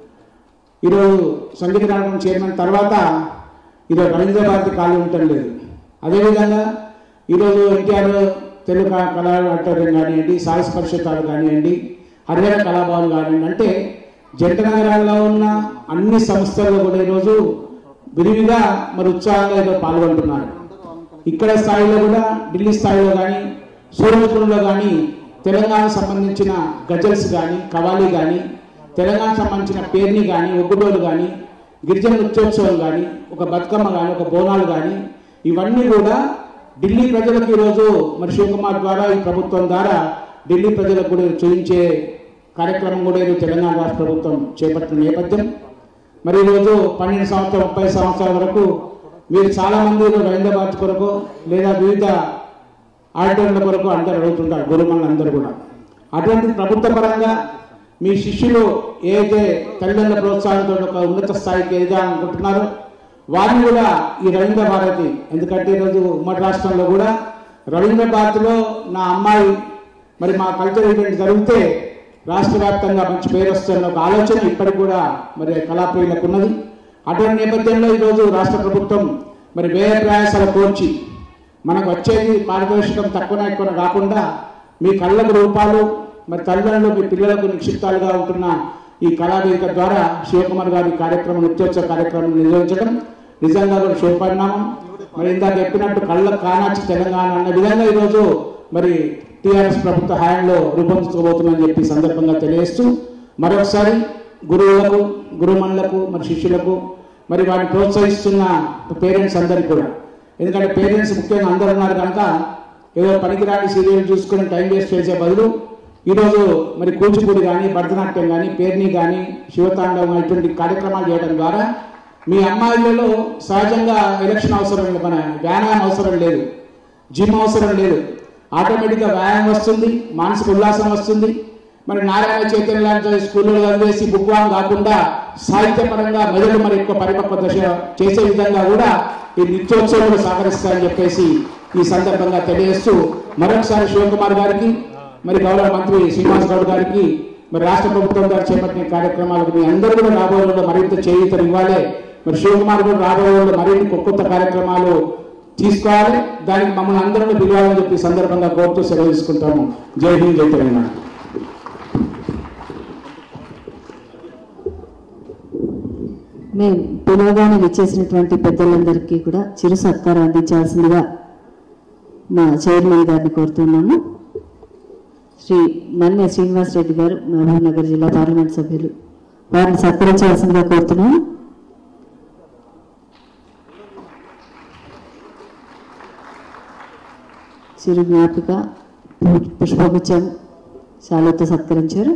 ఈరోజు సంగీత నాటకం చైర్మన్ తర్వాత ఈరోజు రవీంద్ర భారతి ఖాళీ ఉండటం లేదు అదేవిధంగా ఈరోజు ఎన్టీఆర్ తెలుగు కా- కళా ఆడిటోరియం కానివ్వండి సాహస పరిషత్తాలు కానివ్వండి హరిహర కళాభవన్ కానివ్వండి అంటే జంట నగరాల్లో ఉన్న అన్ని సంస్థల్లో కూడా ఈరోజు విరివిగా మరి ఉత్సాహంగా ఈరోజు పాల్గొంటున్నారు ఇక్కడ స్థాయిలో కూడా ఢిల్లీ స్థాయిలో కానీ సూర్యపురంలో కానీ తెలంగాణ సంబంధించిన గజల్స్ కానీ కవాలి కానీ తెలంగాణ సంబంధించిన పేర్ని కానీ ఒగ్గుడోలు కానీ గిరిజన నృత్యోత్సవం కానీ ఒక బతుకమ్మ కానీ ఒక బోనాలు కానీ ఇవన్నీ కూడా ఢిల్లీ ప్రజలకు ఈరోజు మరి శివకుమార్ ద్వారా ఈ ప్రభుత్వం ద్వారా ఢిల్లీ ప్రజలకు కూడా చూపించే కార్యక్రమం కూడా ఈరోజు తెలంగాణ రాష్ట్ర ప్రభుత్వం చేపట్టిన నేపథ్యం మరి ఈరోజు పన్నెండు సంవత్సరాలు ముప్పై సంవత్సరాల వరకు మీరు చాలా మంది రవీంద్ర భారతి కొరకు లేదా వివిధ ఆడిటోర్ల కొరకు అందరు అడుగుతుంటారు గురుమణులు అందరూ కూడా అటువంటి ప్రభుత్వ పరంగా మీ శిష్యులు ఏదైతే తల్లిదండ్రుల ప్రోత్సాహంతో ఒక ఉన్నత స్థాయికి ఎదగాలనుకుంటున్నారో వారిని కూడా ఈ రవీంద్ర భారతి ఎందుకంటే ఈరోజు ఉమ్మడి రాష్ట్రంలో కూడా రవీంద్ర భారతిలో నా అమ్మాయి మరి మా కల్చర్ ఈవెంట్ జరిగితే రాష్ట్ర వ్యాప్తంగా మంచి పేరు వస్తున్న ఒక ఆలోచన ఇప్పటికి కూడా మరి కళాప్రియులకు ఉన్నది అటువంటి నేపథ్యంలో ఈరోజు రాష్ట్ర ప్రభుత్వం మరి వ్యయ ప్రయాసాలు కోర్చి మనకు వచ్చేది పారితోషికం తక్కువ ఎక్కువ కాకుండా మీ కళ్ళకు రూపాలు మరి తల్లిదండ్రులు మీ పిల్లలకు నిక్షిప్తాలుగా ఉంటున్న ఈ కళావేదిక ద్వారా శివకుమార్ గారి కార్యక్రమం నృత్యోత్సవ కార్యక్రమం నిర్వహించడం నిజంగా కూడా శుభపరిణామం మరి ఇందాక చెప్పినట్టు కళ్ళ కానాచి తెలంగాణ అన్న విధంగా ఈరోజు మరి టీఆర్ఎస్ ప్రభుత్వ హయాంలో రూపొందించుకోబోతుందని చెప్పి ఈ సందర్భంగా తెలియజేస్తూ మరొకసారి గురువులకు గురుమణులకు మరి శిష్యులకు మరి వారిని ప్రోత్సహిస్తున్న పేరెంట్స్ అందరికీ కూడా ఎందుకంటే పేరెంట్స్ ముఖ్యంగా అందరు ఉన్నారు కనుక ఏదో పనికిరాని సీరియల్ చూసుకుని టైం వేస్ట్ చేసే బదులు ఈరోజు మరి కూచిపూడి కానీ భరతనాట్యం కానీ పేర్ని కానీ శివతాండవం ఇటువంటి కార్యక్రమాలు చేయడం ద్వారా మీ అమ్మాయిలలో సహజంగా ఎలక్షన్ అవసరం లేదు మన వ్యాయామం అవసరం లేదు జిమ్ అవసరం లేదు ఆటోమేటిక్గా వ్యాయామం వస్తుంది మానసిక ఉల్లాసం వస్తుంది మరి నారాయణ చైతన్య లాంటి స్కూల్లో చదివేసి బుక్వాం కాకుండా సాహిత్యపరంగా మెదడు మరి ఎక్కువ పరిపక్వ దశ చేసే విధంగా కూడా ఈ నిత్యోత్సవాలు సహకరిస్తాయని చెప్పేసి ఈ సందర్భంగా తెలియజేస్తూ మరొకసారి శివకుమార్ గారికి మరి గౌరవ మంత్రి శ్రీనివాస్ గౌడ్ గారికి మరి రాష్ట్ర ప్రభుత్వం గారు చేపట్టిన కార్యక్రమాలకు మీ అందరూ కూడా రాబోయే రోజుల్లో మరింత చేయూతలు ఇవ్వాలి మరి శివకుమార్ కూడా రాబోయే రోజుల్లో మరిన్ని కొత్త కొత్త కార్యక్రమాలు తీసుకోవాలి దానికి మమ్మల్ని అందరూ పిలవాలని చెప్పి ఈ సందర్భంగా కోరుతూ సెలవు తీసుకుంటాము జై హింద్ జై తెలంగాణ మేము పిలవగానే విచ్చేసినటువంటి పెద్దలందరికీ కూడా చిరు సత్కారం అందించాల్సిందిగా మా చైర్మన్ గారిని కోరుతున్నాము శ్రీ నన్నె శ్రీనివాస్ రెడ్డి గారు మహబూబ్ నగర్ జిల్లా పార్లమెంట్ సభ్యులు వారిని సత్కరించాల్సిందిగా కోరుతున్నాము చిరు జ్ఞాపిక పు- పుష్పగుచ్చం శాలతో సత్కరించారు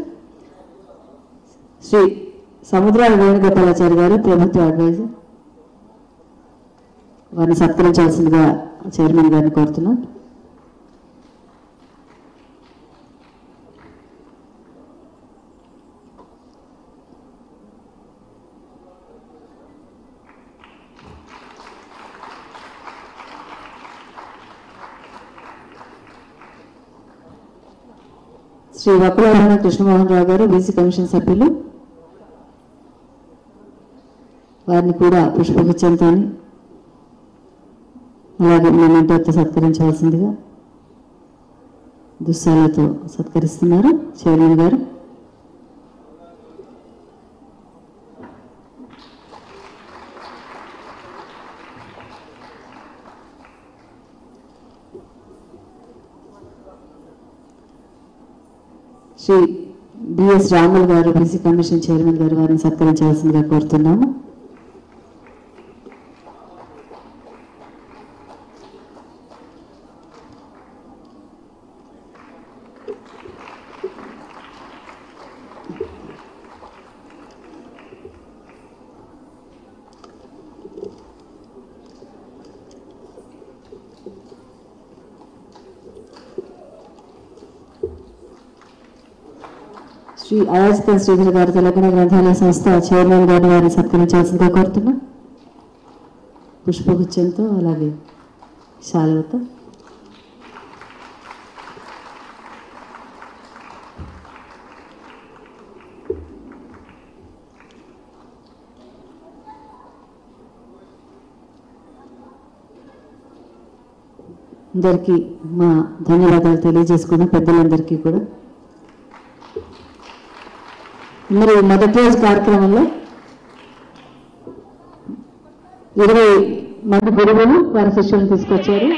శ్రీ సముద్రాల వేణుగోపాలాచారి గారు ప్రభుత్వ అడ్వైజర్ వారిని సత్కరించాల్సిందిగా చైర్మన్ గారిని కోరుతున్నాం శ్రీ వకులవరణ కృష్ణమోహన్ రావు గారు బీసీ కమిషన్ సభ్యులు వారిని కూడా పుష్పగుచ్చంతో అలాగే మెమెంటోతో సత్కరించవలసిందిగా దుస్సాలతో సత్కరిస్తున్నారు చైర్మన్ గారు శ్రీ బిఎస్ రాములు గారు బీసీ కమిషన్ చైర్మన్ గారు వారిని సత్కరించవలసిందిగా కోరుతున్నాము శ్రీ అయాజిత శ్రీధర్ గారు తెలంగాణ గ్రంథాలయ సంస్థ చైర్మన్ గారిని వారిని సత్కరించాల్సిందిగా కోరుతున్నా పుష్పగుచ్చంతో అలాగే శాలువతో అందరికీ మా ధన్యవాదాలు తెలియజేసుకున్న పెద్దలందరికీ కూడా మరి మొదటి రోజు కార్యక్రమంలో ఇరవై మంది గురువులు వారి శిష్యులను తీసుకొచ్చారు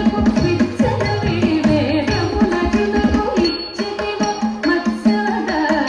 విచ్చల విడి వేదముల చునకు ఇచ్చితివో మత్సద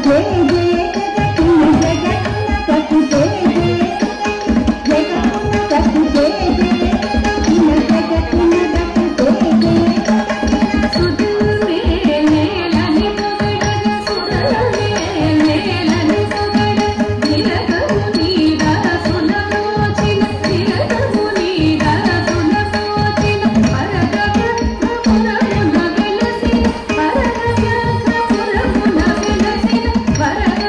వరద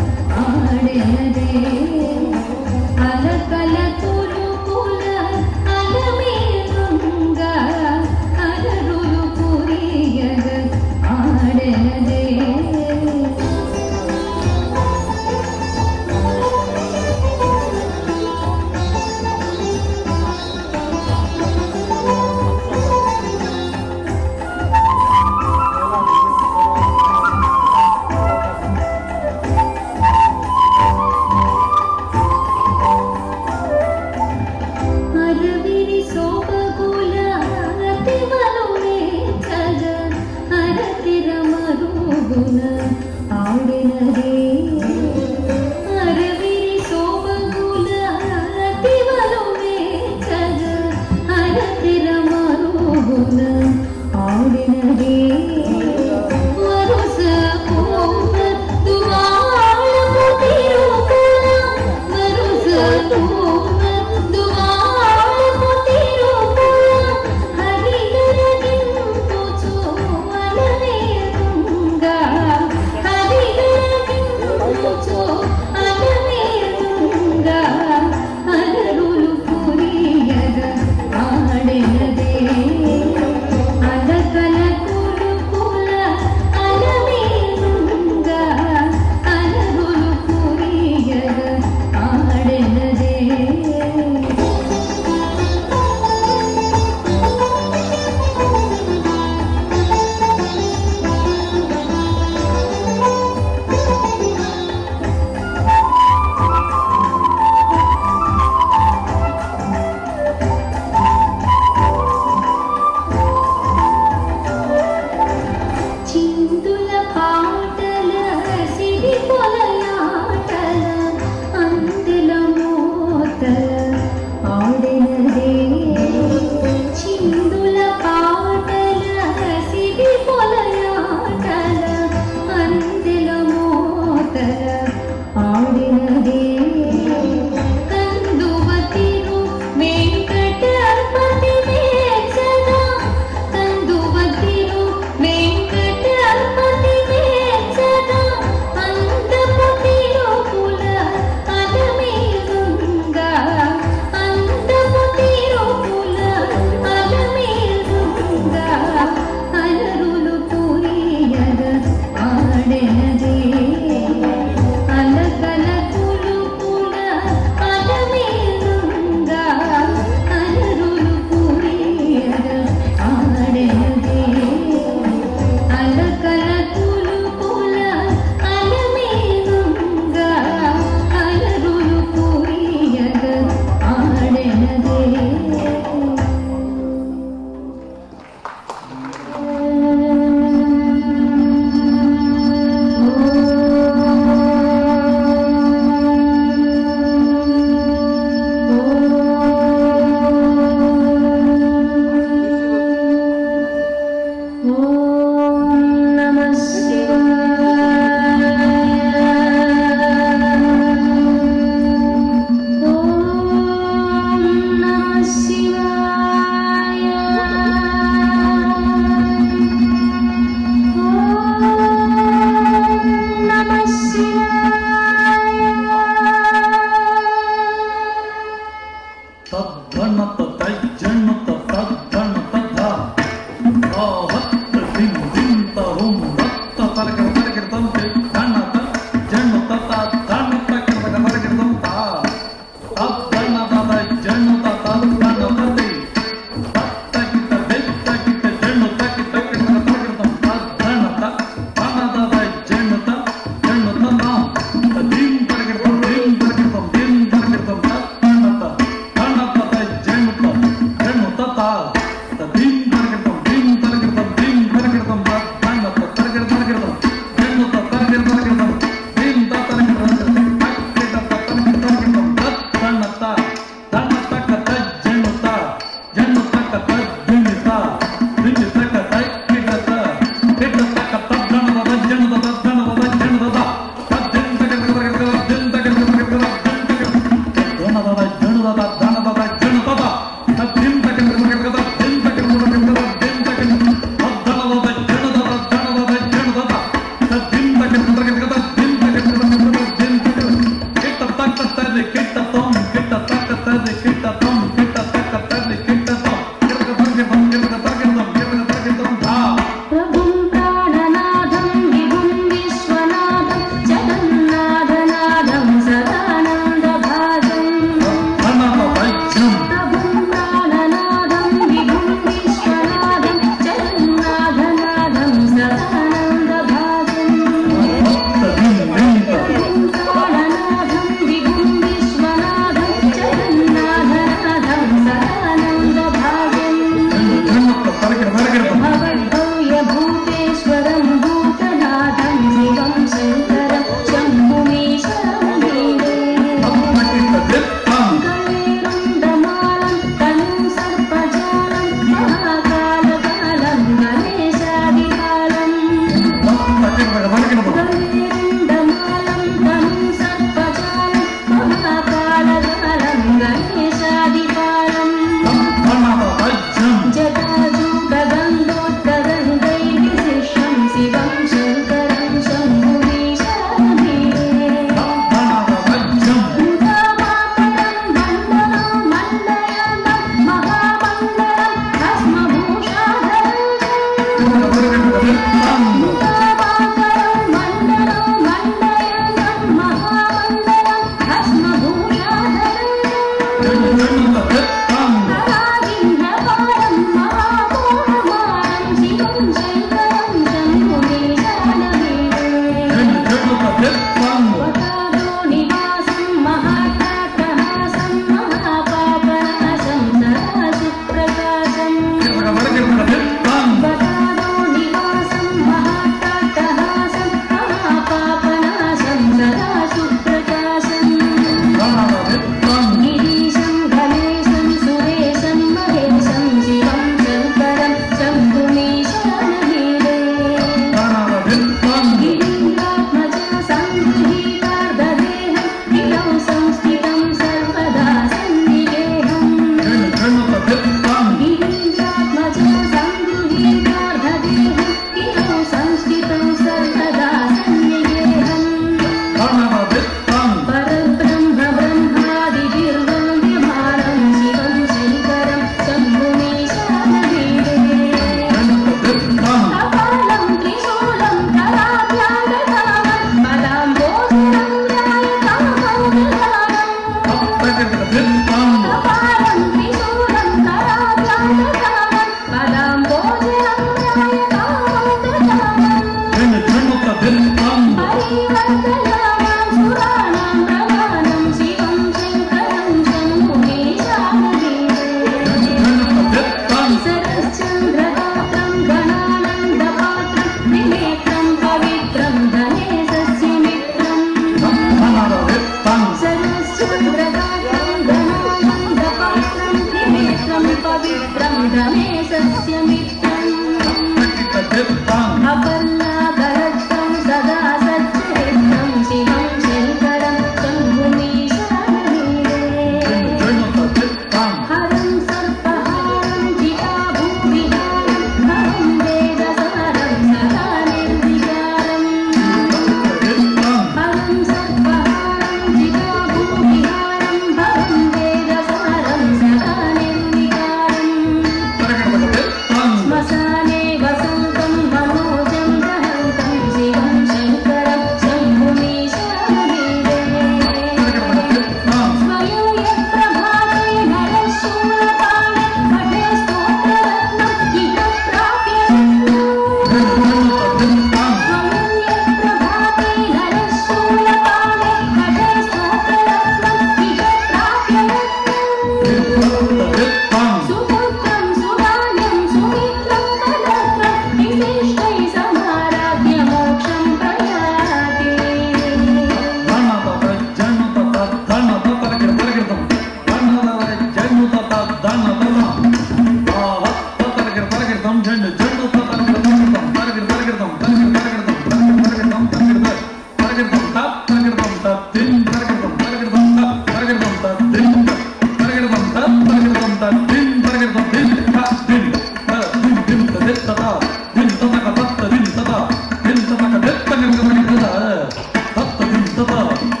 ಬೆಪ್ಪಗೆ ಬಿಡುಗಡೆ ತತ್ತ